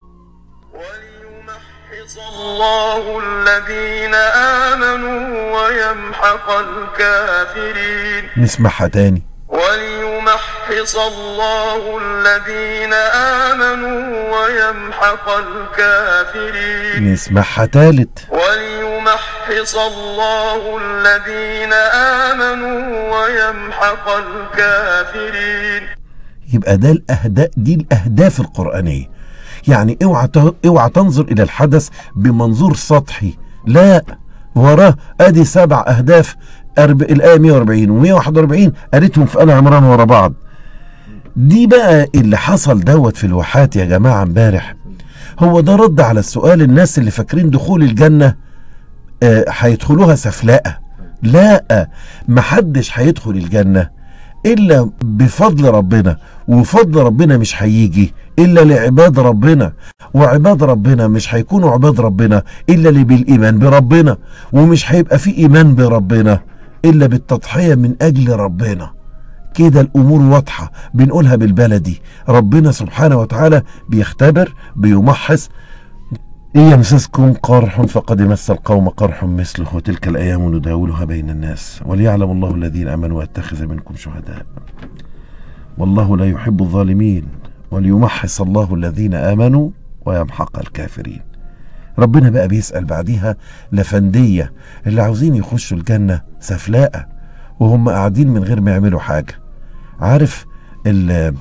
وليمحص الله الذين آمنوا ويمحق الكافرين نسمعها تاني وليمحص الله الذين آمنوا ويمحق الكافرين نسمعها تالت وليمحص الله الذين آمنوا ويمحق الكافرين يبقى ده الاهداف دي الاهداف القرانيه يعني اوعى ت- اوعى تنظر الى الحدث بمنظور سطحي لا وراه ادي سبع اهداف أرب... الايه 140 و141 قالتهم في ال عمران ورا بعض دي بقى اللي حصل دوت في الواحات يا جماعه امبارح هو ده رد على السؤال الناس اللي فاكرين دخول الجنه آه، هيدخلوها سفلاء لا محدش هيدخل الجنه الا بفضل ربنا وفضل ربنا مش هيجي الا لعباد ربنا وعباد ربنا مش هيكونوا عباد ربنا الا اللي بالايمان بربنا ومش هيبقى في ايمان بربنا الا بالتضحيه من اجل ربنا كده الامور واضحه بنقولها بالبلدي ربنا سبحانه وتعالى بيختبر بيمحص إن يمسسكم قرح فقد مس القوم قرح مثله وتلك الأيام نداولها بين الناس وليعلم الله الذين آمنوا ويتخذ منكم شهداء والله لا يحب الظالمين وليمحص الله الذين آمنوا ويمحق الكافرين ربنا بقى بيسأل بعديها لفندية اللي عاوزين يخشوا الجنة سفلاء وهم قاعدين من غير ما يعملوا حاجة عارف ال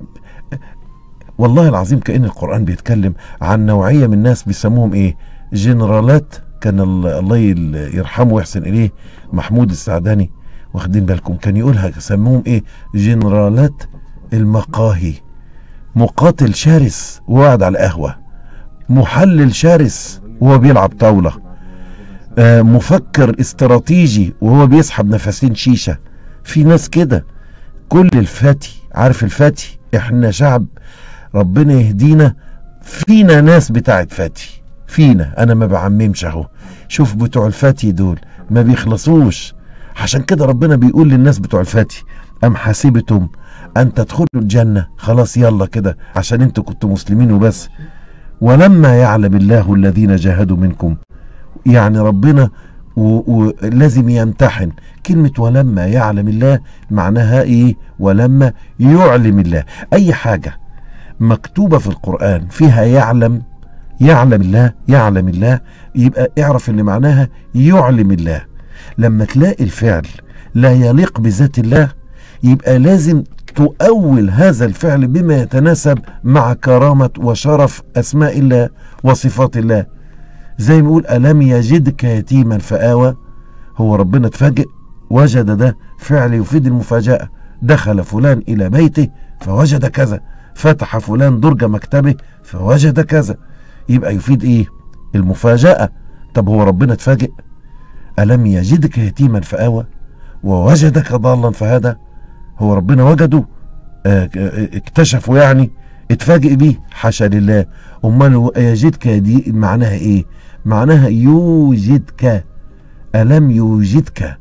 والله العظيم كأن القرآن بيتكلم عن نوعية من الناس بيسموهم ايه جنرالات كان ال- الله يل- يرحمه ويحسن اليه محمود السعداني واخدين بالكم كان يقولها سموهم ايه جنرالات المقاهي مقاتل شرس وقاعد على قهوة محلل شرس وهو بيلعب طاولة آه مفكر استراتيجي وهو بيسحب نفسين شيشة في ناس كده كل الفتي عارف الفتي احنا شعب ربنا يهدينا فينا ناس بتاعت فتي فينا انا ما بعممش اهو شوف بتوع الفتي دول ما بيخلصوش عشان كده ربنا بيقول للناس بتوع الفتي ام حسبتم ان تدخلوا الجنه خلاص يلا كده عشان انتوا كنتوا مسلمين وبس ولما يعلم الله الذين جاهدوا منكم يعني ربنا ولازم يمتحن كلمة ولما يعلم الله معناها ايه ولما يعلم الله اي حاجة مكتوبة في القرآن فيها يعلم يعلم الله يعلم الله يبقى اعرف ان معناها يعلم الله لما تلاقي الفعل لا يليق بذات الله يبقى لازم تؤول هذا الفعل بما يتناسب مع كرامة وشرف أسماء الله وصفات الله زي ما يقول ألم يجدك يتيما فآوى هو ربنا اتفاجئ وجد ده فعل يفيد المفاجأة دخل فلان إلى بيته فوجد كذا فتح فلان درج مكتبه فوجد كذا يبقى يفيد ايه المفاجأة طب هو ربنا اتفاجئ ألم يجدك يتيما فآوى ووجدك ضالا فهدى هو ربنا وجده آه، آه، اكتشفه يعني اتفاجئ بيه حاشا لله امال هو يجدك دي معناها ايه معناها يوجدك الم يوجدك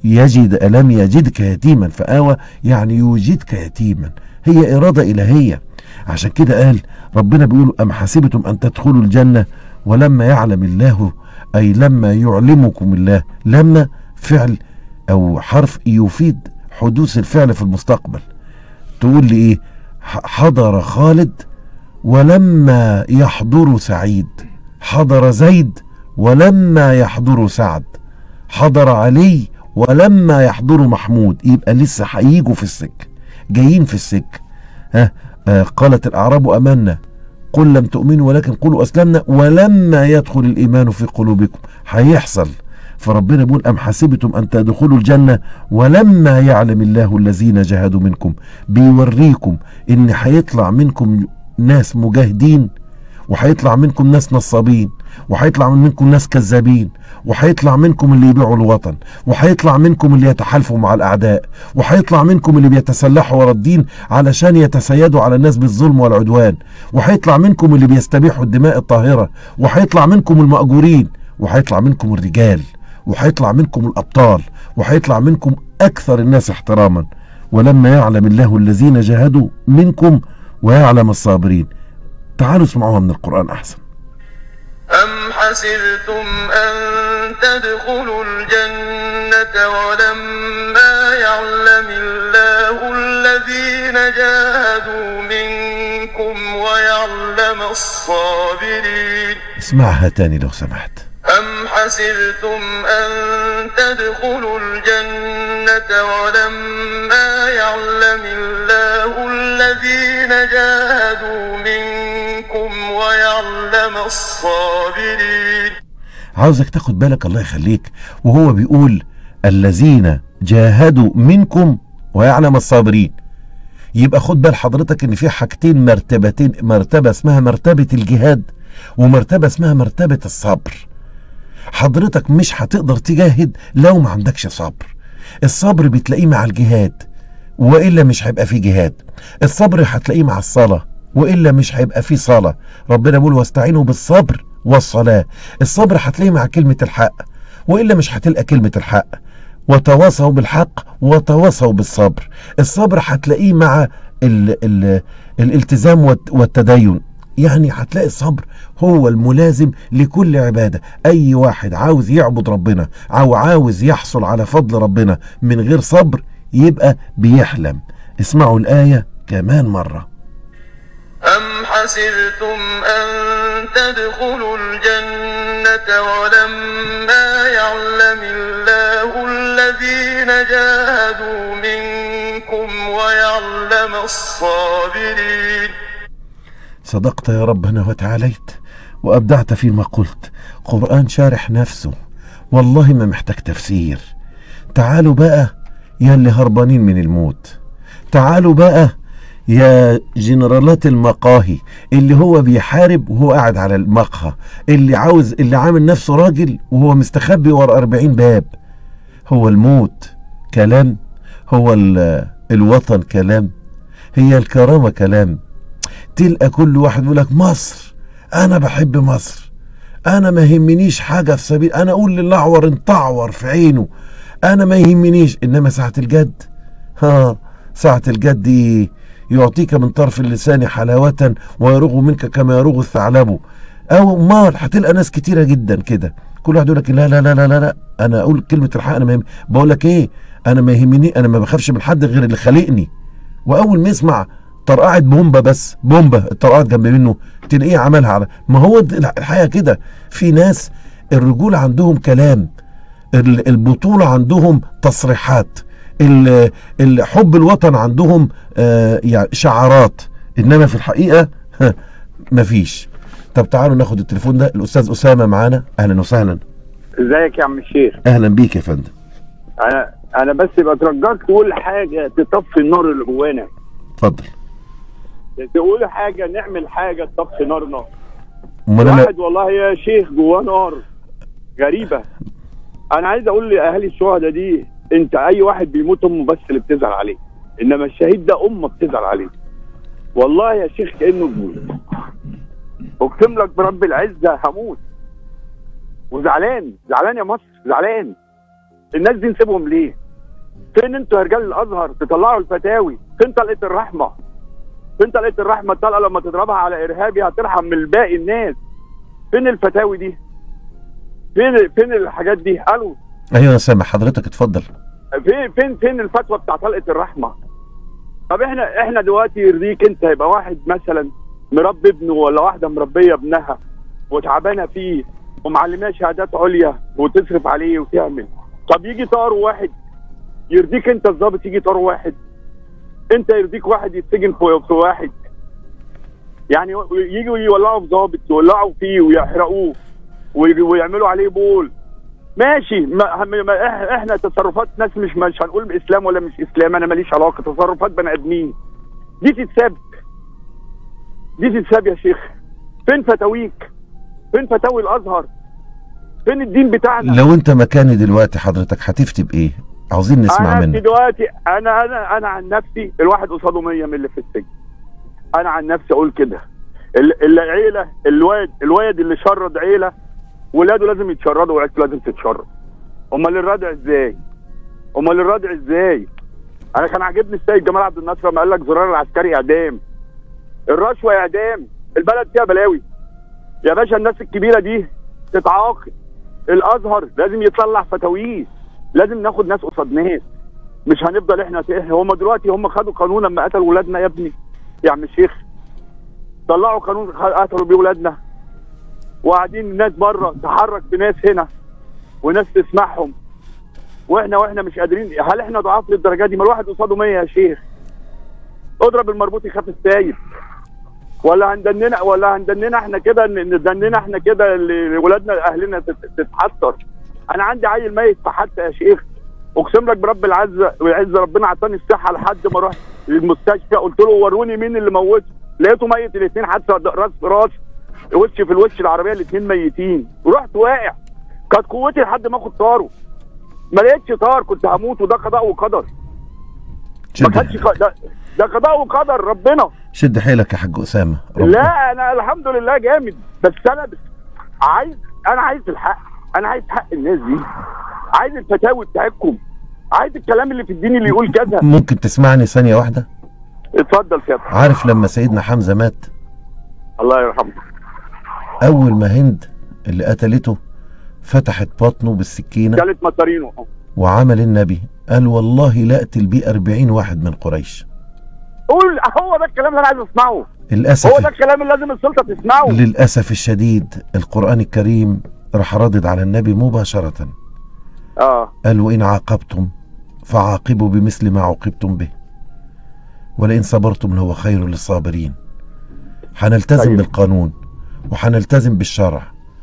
يجد ألم يجدك يتيما فآوى يعني يوجدك يتيما هي إرادة إلهية عشان كده قال ربنا بيقول أم حسبتم أن تدخلوا الجنة ولما يعلم الله أي لما يعلمكم الله لما فعل أو حرف يفيد حدوث الفعل في المستقبل تقول لي إيه ح- حضر خالد ولما يحضر سعيد حضر زيد ولما يحضر سعد حضر علي ولما يحضر محمود يبقى لسه هيجوا في السكه جايين في السكه ها آه قالت الاعراب امنا قل لم تؤمنوا ولكن قولوا اسلمنا ولما يدخل الايمان في قلوبكم هيحصل فربنا بيقول ام حسبتم ان تدخلوا الجنه ولما يعلم الله الذين جاهدوا منكم بيوريكم ان هيطلع منكم ناس مجاهدين وهيطلع منكم ناس نصابين وهيطلع منكم ناس كذابين وهيطلع منكم اللي يبيعوا الوطن وهيطلع منكم اللي يتحالفوا مع الاعداء وهيطلع منكم اللي بيتسلحوا ورا الدين علشان يتسيدوا على الناس بالظلم والعدوان وهيطلع منكم اللي بيستبيحوا الدماء الطاهره وهيطلع منكم المأجورين وهيطلع منكم الرجال وهيطلع منكم الابطال وهيطلع منكم اكثر الناس احتراما ولما يعلم الله الذين جاهدوا منكم ويعلم الصابرين تعالوا اسمعوها من القرآن أحسن أم حسبتم أن تدخلوا الجنة ولما يعلم الله الذين جاهدوا منكم ويعلم الصابرين اسمعها تاني لو سمحت أم حسبتم أن تدخلوا الجنة ولما يعلم الله الذين جاهدوا منكم ويعلم الصابرين عاوزك تاخد بالك الله يخليك وهو بيقول الذين جاهدوا منكم ويعلم الصابرين يبقى خد بال حضرتك ان في حاجتين مرتبتين مرتبة اسمها مرتبة الجهاد ومرتبة اسمها مرتبة الصبر حضرتك مش هتقدر تجاهد لو ما عندكش صبر الصبر بتلاقيه مع الجهاد والا مش هيبقى فيه جهاد الصبر هتلاقيه مع الصلاه والا مش هيبقى فيه صلاه ربنا بيقول واستعينوا بالصبر والصلاه الصبر هتلاقيه مع كلمه الحق والا مش هتلقى كلمه الحق وتواصوا بالحق وتواصوا بالصبر الصبر هتلاقيه مع ال ال الالتزام والت- والتدين يعني هتلاقي الصبر هو الملازم لكل عبادة أي واحد عاوز يعبد ربنا أو عاوز يحصل على فضل ربنا من غير صبر يبقى بيحلم اسمعوا الآية كمان مرة أم حسبتم أن تدخلوا الجنة ولما يعلم الله الذين جاهدوا منكم ويعلم الصابرين صدقت يا ربنا وتعاليت وأبدعت فيما قلت قرآن شارح نفسه والله ما محتاج تفسير تعالوا بقى يا اللي هربانين من الموت تعالوا بقى يا جنرالات المقاهي اللي هو بيحارب وهو قاعد على المقهى اللي عاوز اللي عامل نفسه راجل وهو مستخبي ورا أربعين باب هو الموت كلام هو ال- الوطن كلام هي الكرامة كلام تلقى كل واحد يقول لك مصر انا بحب مصر انا ما يهمنيش حاجه في سبيل انا اقول للاعور انت اعور في عينه انا ما يهمنيش انما ساعه الجد ها ساعه الجد دي يعطيك من طرف اللسان حلاوة ويروغ منك كما يروغ الثعلب او مال هتلقى ناس كتيرة جدا كده كل واحد يقول لك لا لا لا لا لا, لا. انا اقول كلمة الحق انا ما يهم... بقول لك ايه انا ما يهمني انا ما بخافش من حد غير اللي خالقني واول ما يسمع طرقعت بومبا بس بومبا اتطرقعت جنب منه تلاقيه عملها على ما هو د- الحقيقه كده في ناس الرجوله عندهم كلام ال- البطوله عندهم تصريحات ال- ال- حب الوطن عندهم آه، يعني شعارات انما في الحقيقه ها، مفيش طب تعالوا ناخد التليفون ده الاستاذ اسامه معانا اهلا وسهلا ازيك يا عم الشيخ اهلا بيك يا فندم انا انا بس بترجاك تقول حاجه تطفي النار اللي جوانا اتفضل تقول حاجه نعمل حاجه تطفي نارنا امال انا واحد والله يا شيخ جواه نار غريبه انا عايز اقول لاهالي الشهداء دي انت اي واحد بيموت امه بس اللي بتزعل عليه انما الشهيد ده امه بتزعل عليه والله يا شيخ كانه ابوي اقسم لك برب العزه هموت وزعلان زعلان يا مصر زعلان الناس دي نسيبهم ليه فين انتوا يا رجال الازهر تطلعوا الفتاوي فين طلقه الرحمه فين طلقه الرحمه الطلقه لما تضربها على ارهابي هترحم من باقي الناس فين الفتاوي دي فين فين الحاجات دي قالوا ايوه يا سامح حضرتك اتفضل فين فين فين الفتوى بتاع طلقه الرحمه طب احنا احنا دلوقتي يرضيك انت يبقى واحد مثلا مربي ابنه ولا واحده مربيه ابنها وتعبانه فيه ومعلماه شهادات عليا وتصرف عليه وتعمل طب يجي طار واحد يرضيك انت الظابط يجي طار واحد انت يرضيك واحد يتسجن في في واحد يعني يجوا يولعوا في ظابط يولعوا فيه ويحرقوه ويجي- ويعملوا عليه بول ماشي ما ما إح- احنا تصرفات ناس مش مش هنقول اسلام ولا مش اسلام انا ماليش علاقه تصرفات بني ادمين دي تتساب دي تتساب يا شيخ فين فتاويك فين فتاوي الازهر فين الدين بتاعنا لو انت مكاني دلوقتي حضرتك هتفتي بايه عاوزين نسمع انا منك دلوقتي انا انا انا عن نفسي الواحد قصاده 100 من اللي في السجن انا عن نفسي اقول كده ال- العيله الواد الواد اللي شرد عيله ولاده لازم يتشردوا وعيلته لازم تتشرد امال الردع ازاي امال الردع ازاي انا كان عاجبني السيد جمال عبد الناصر لما قال لك زرار العسكري اعدام الرشوه اعدام البلد فيها بلاوي يا باشا الناس الكبيره دي تتعاقب الازهر لازم يطلع فتاويه لازم ناخد ناس قصاد ناس مش هنفضل احنا هم دلوقتي هم خدوا قانون لما قتلوا ولادنا يا ابني يا عم الشيخ طلعوا قانون خ- قتلوا بيه ولادنا وقاعدين الناس بره تحرك بناس هنا وناس تسمعهم واحنا واحنا مش قادرين هل احنا ضعاف للدرجه دي ما الواحد قصاده 100 يا شيخ اضرب المربوط يخاف السايب ولا هندننا ولا هندننا احنا كده ن- ندننا احنا كده اللي ولادنا اهلنا تت- تتحسر انا عندي عيل ميت في حتى يا شيخ اقسم لك برب العزه والعز ربنا عطاني الصحه لحد ما رحت المستشفى قلت له وروني مين اللي موته لقيته ميت الاثنين حتى راس في راس وش في الوش العربيه الاثنين ميتين ورحت واقع كانت قوتي لحد ما اخد طاره ما لقيتش طار كنت هموت وده قضاء وقدر ما كانش شد, ق- ده, ده قضاء وقدر ربنا شد حيلك يا حاج اسامه ربنا- لا انا الحمد لله جامد بس انا بس عايز انا عايز الحق انا عايز حق الناس دي عايز الفتاوي بتاعتكم عايز الكلام اللي في الدين اللي يقول كذا ممكن تسمعني ثانيه واحده اتفضل سيادة عارف لما سيدنا حمزه مات الله يرحمه اول ما هند اللي قتلته فتحت بطنه بالسكينه كانت مطارينه وعمل النبي قال والله لا اقتل بيه أربعين واحد من قريش قول هو ده الكلام اللي انا عايز اسمعه هو ده للأسف الكلام اللي لازم السلطه تسمعه للأسف الشديد القرآن الكريم راح ردد على النبي مباشرة اه قال وإن عاقبتم فعاقبوا بمثل ما عوقبتم به ولئن صبرتم لهو خير للصابرين حنلتزم طيب. بالقانون وحنلتزم بالشرع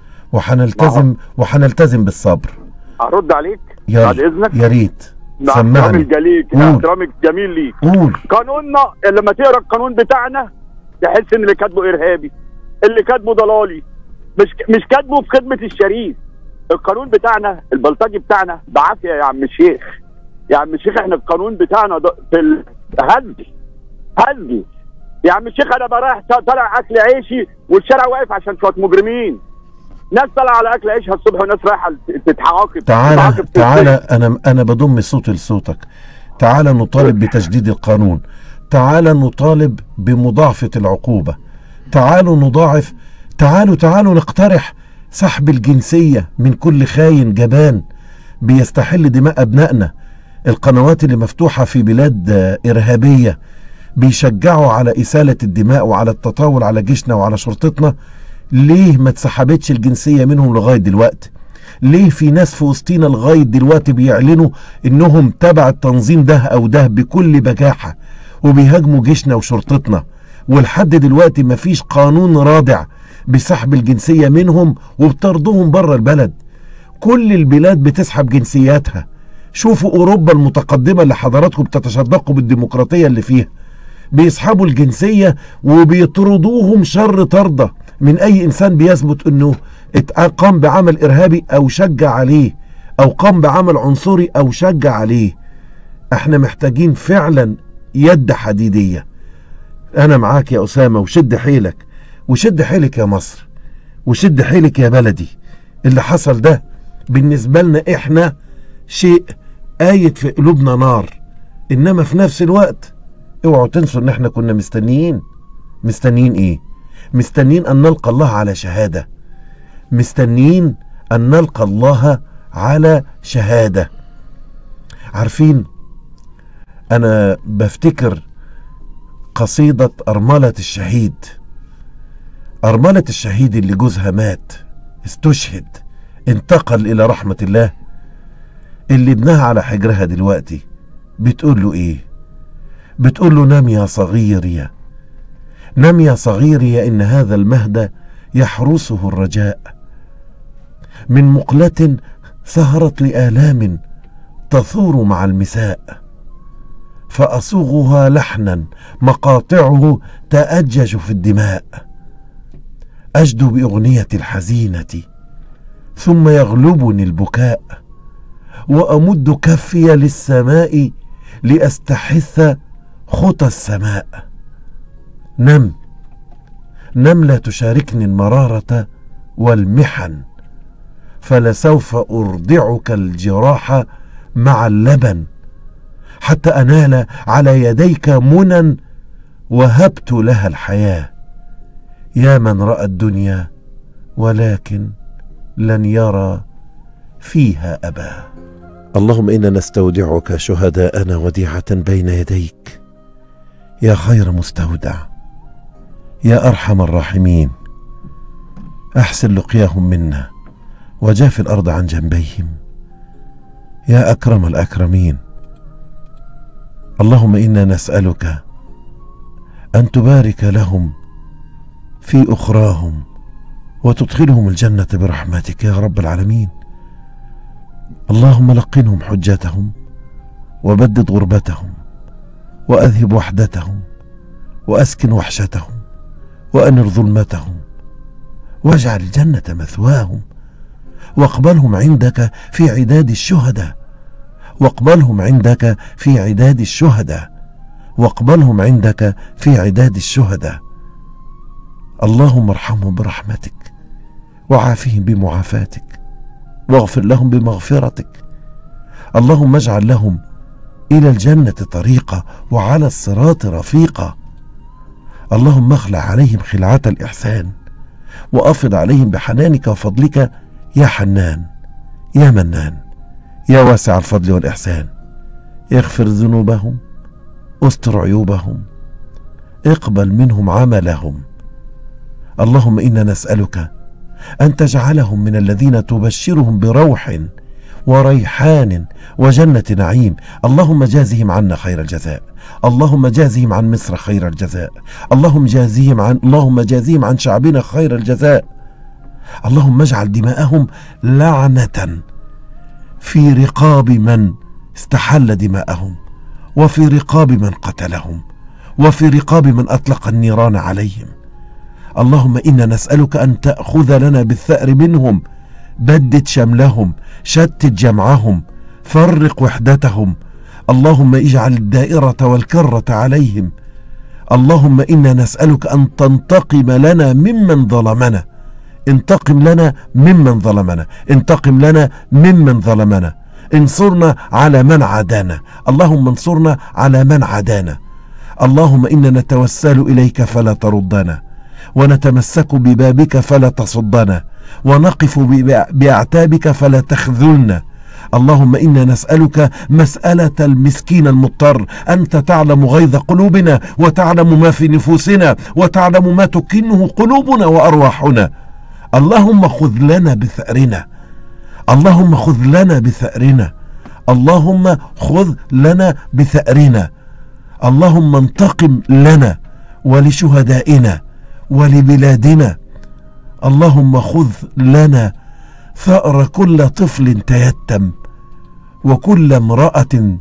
وحنلتزم وحنلتزم بالصبر هرد عليك يا بعد اذنك يا ريت مع احترامي سمعني الجليل قول. احترامي الجميل ليك قول قانوننا لما تقرا القانون بتاعنا تحس ان اللي كاتبه ارهابي اللي كاتبه ضلالي مش مش كاتبه في خدمه الشريف القانون بتاعنا البلطجي بتاعنا بعافيه يا عم الشيخ يا عم الشيخ احنا القانون بتاعنا ده في الهزل هزل يا عم الشيخ انا برايح طالع اكل عيشي والشارع واقف عشان شويه مجرمين ناس طالعه على اكل عيشها الصبح وناس رايحه تتعاقب تعالى تتعاقب في تعالى انا انا بضم صوتي لصوتك تعالى نطالب بتجديد القانون تعالى نطالب بمضاعفة العقوبة تعالوا نضاعف تعالوا تعالوا نقترح سحب الجنسية من كل خاين جبان بيستحل دماء أبنائنا القنوات اللي مفتوحة في بلاد آه، إرهابية بيشجعوا على إسالة الدماء وعلى التطاول على جيشنا وعلى شرطتنا ليه ما اتسحبتش الجنسية منهم لغاية دلوقتي ليه في ناس في وسطينا لغاية دلوقتي بيعلنوا انهم تبع التنظيم ده او ده بكل بجاحة وبيهاجموا جيشنا وشرطتنا ولحد دلوقتي مفيش قانون رادع بسحب الجنسية منهم وبطردهم بره البلد كل البلاد بتسحب جنسياتها شوفوا اوروبا المتقدمة اللي حضراتكم بتتشدقوا بالديمقراطية اللي فيها بيسحبوا الجنسية وبيطردوهم شر طردة من أي إنسان بيثبت أنه ات- قام بعمل إرهابي أو شجع عليه أو قام بعمل عنصري أو شجع عليه احنا محتاجين فعلا يد حديدية أنا معاك يا أسامة وشد حيلك وشد حيلك يا مصر وشد حيلك يا بلدي اللي حصل ده بالنسبة لنا احنا شيء آية في قلوبنا نار إنما في نفس الوقت اوعوا تنسوا إن احنا كنا مستنيين مستنيين إيه؟ مستنيين أن نلقى الله على شهادة مستنيين أن نلقى الله على شهادة عارفين أنا بفتكر قصيدة أرملة الشهيد أرملة الشهيد اللي جوزها مات استشهد انتقل إلى رحمة الله اللي ابنها على حجرها دلوقتي بتقول له إيه بتقول له نام يا صغيري نام يا صغيري إن هذا المهد يحرسه الرجاء من مقلة سهرت لآلام تثور مع المساء فأصوغها لحنا مقاطعه تأجج في الدماء أجد بأغنية الحزينة ثم يغلبني البكاء وأمد كفي للسماء لأستحث خطى السماء نم نم لا تشاركني المرارة والمحن فلسوف أرضعك الجراح مع اللبن حتى أنال على يديك منى وهبت لها الحياة يا من رأى الدنيا ولكن لن يرى فيها أباه اللهم إنا نستودعك شهداءنا وديعة بين يديك يا خير مستودع يا أرحم الراحمين أحسن لقياهم منا وجاف الأرض عن جنبيهم يا أكرم الأكرمين اللهم إنا نسألك أن تبارك لهم في أخراهم وتدخلهم الجنة برحمتك يا رب العالمين اللهم لقنهم حجتهم وبدد غربتهم وأذهب وحدتهم وأسكن وحشتهم وأنر ظلمتهم واجعل الجنة مثواهم واقبلهم عندك في عداد الشهداء واقبلهم عندك في عداد الشهداء واقبلهم عندك في عداد الشهداء اللهم ارحمهم برحمتك وعافهم بمعافاتك واغفر لهم بمغفرتك اللهم اجعل لهم الى الجنه طريقا وعلى الصراط رفيقا اللهم اخلع عليهم خلعه الاحسان وافض عليهم بحنانك وفضلك يا حنان يا منان يا واسع الفضل والاحسان اغفر ذنوبهم استر عيوبهم اقبل منهم عملهم اللهم انا نسالك ان تجعلهم من الذين تبشرهم بروح وريحان وجنه نعيم اللهم جازهم عنا خير الجزاء اللهم جازهم عن مصر خير الجزاء اللهم جازهم عن اللهم جازهم عن شعبنا خير الجزاء اللهم اجعل دماءهم لعنه في رقاب من استحل دماءهم وفي رقاب من قتلهم وفي رقاب من اطلق النيران عليهم اللهم انا نسالك ان تاخذ لنا بالثار منهم بدد شملهم شتت جمعهم فرق وحدتهم اللهم اجعل الدائره والكره عليهم اللهم انا نسالك ان تنتقم لنا ممن ظلمنا انتقم لنا ممن ظلمنا انتقم لنا ممن ظلمنا انصرنا على من عادانا اللهم انصرنا على من عادانا اللهم انا نتوسل اليك فلا تردنا ونتمسك ببابك فلا تصدنا ونقف باعتابك فلا تخذلنا اللهم انا نسالك مساله المسكين المضطر انت تعلم غيظ قلوبنا وتعلم ما في نفوسنا وتعلم ما تكنه قلوبنا وارواحنا اللهم خذ لنا بثأرنا اللهم خذ لنا بثأرنا اللهم خذ لنا بثأرنا اللهم انتقم لنا ولشهدائنا ولبلادنا اللهم خذ لنا ثأر كل طفل تيتم وكل امرأة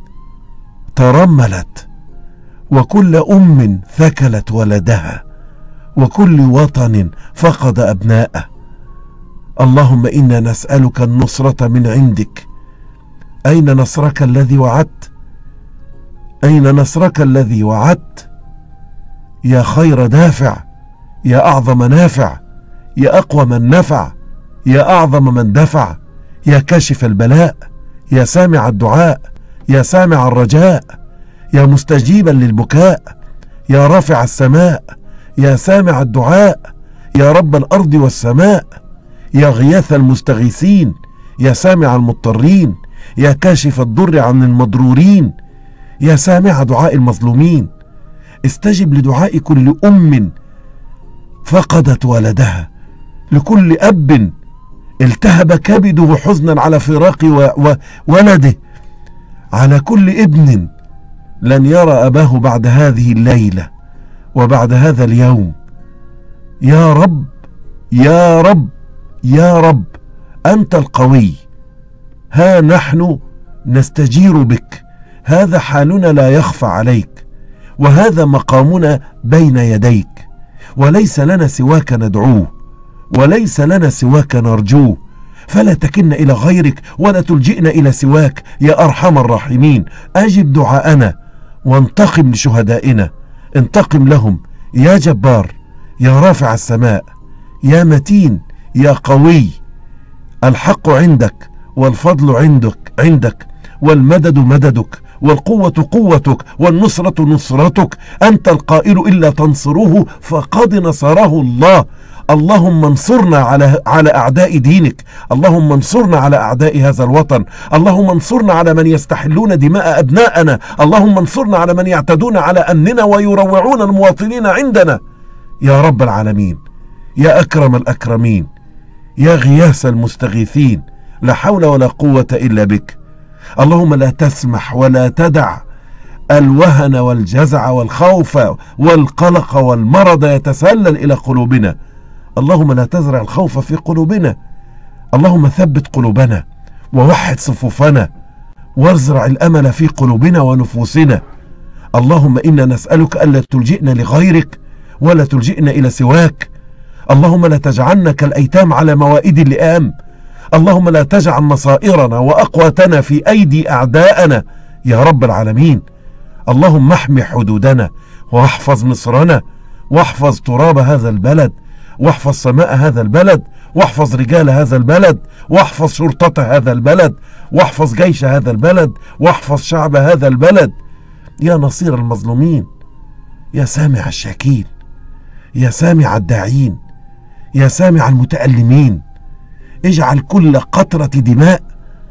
ترملت وكل أم ثكلت ولدها وكل وطن فقد أبناءه اللهم انا نسالك النصره من عندك اين نصرك الذي وعدت اين نصرك الذي وعدت يا خير دافع يا اعظم نافع يا اقوى من نفع يا اعظم من دفع يا كاشف البلاء يا سامع الدعاء يا سامع الرجاء يا مستجيبا للبكاء يا رافع السماء يا سامع الدعاء يا رب الارض والسماء يا غياث المستغيثين يا سامع المضطرين يا كاشف الضر عن المضرورين يا سامع دعاء المظلومين استجب لدعاء كل ام فقدت ولدها لكل اب التهب كبده حزنا على فراق و- و- ولده على كل ابن لن يرى اباه بعد هذه الليله وبعد هذا اليوم يا رب يا رب يا رب انت القوي ها نحن نستجير بك هذا حالنا لا يخفى عليك وهذا مقامنا بين يديك وليس لنا سواك ندعوه وليس لنا سواك نرجوه فلا تكلنا الى غيرك ولا تلجئنا الى سواك يا ارحم الراحمين اجب دعاءنا وانتقم لشهدائنا انتقم لهم يا جبار يا رافع السماء يا متين يا قوي الحق عندك والفضل عندك عندك والمدد مددك والقوة قوتك والنصرة نصرتك أنت القائل إلا تنصروه فقد نصره الله اللهم انصرنا على على اعداء دينك، اللهم انصرنا على اعداء هذا الوطن، اللهم انصرنا على من يستحلون دماء ابنائنا، اللهم انصرنا على من يعتدون على امننا ويروعون المواطنين عندنا. يا رب العالمين، يا اكرم الاكرمين، يا غياث المستغيثين، لا حول ولا قوة الا بك. اللهم لا تسمح ولا تدع الوهن والجزع والخوف والقلق والمرض يتسلل الى قلوبنا. اللهم لا تزرع الخوف في قلوبنا اللهم ثبت قلوبنا ووحد صفوفنا وازرع الامل في قلوبنا ونفوسنا اللهم انا نسالك الا تلجئنا لغيرك ولا تلجئنا الى سواك اللهم لا تجعلنا كالايتام على موائد اللئام اللهم لا تجعل مصائرنا واقواتنا في ايدي اعدائنا يا رب العالمين اللهم احمي حدودنا واحفظ مصرنا واحفظ تراب هذا البلد واحفظ سماء هذا البلد واحفظ رجال هذا البلد واحفظ شرطة هذا البلد واحفظ جيش هذا البلد واحفظ شعب هذا البلد يا نصير المظلومين يا سامع الشاكين يا سامع الداعين يا سامع المتألمين اجعل كل قطرة دماء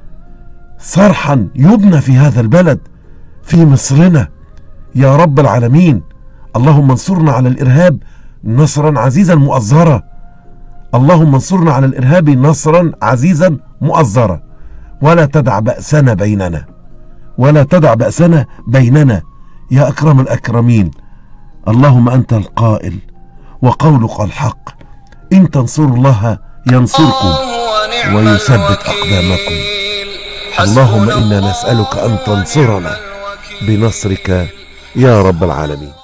صرحا يبنى في هذا البلد في مصرنا يا رب العالمين اللهم انصرنا على الإرهاب نصرا عزيزا مؤزرا اللهم انصرنا على الارهاب نصرا عزيزا مؤزرا ولا تدع باسنا بيننا ولا تدع باسنا بيننا يا اكرم الاكرمين اللهم انت القائل وقولك الحق ان تنصروا الله ينصركم ويثبت اقدامكم اللهم انا نسالك ان تنصرنا بنصرك يا رب العالمين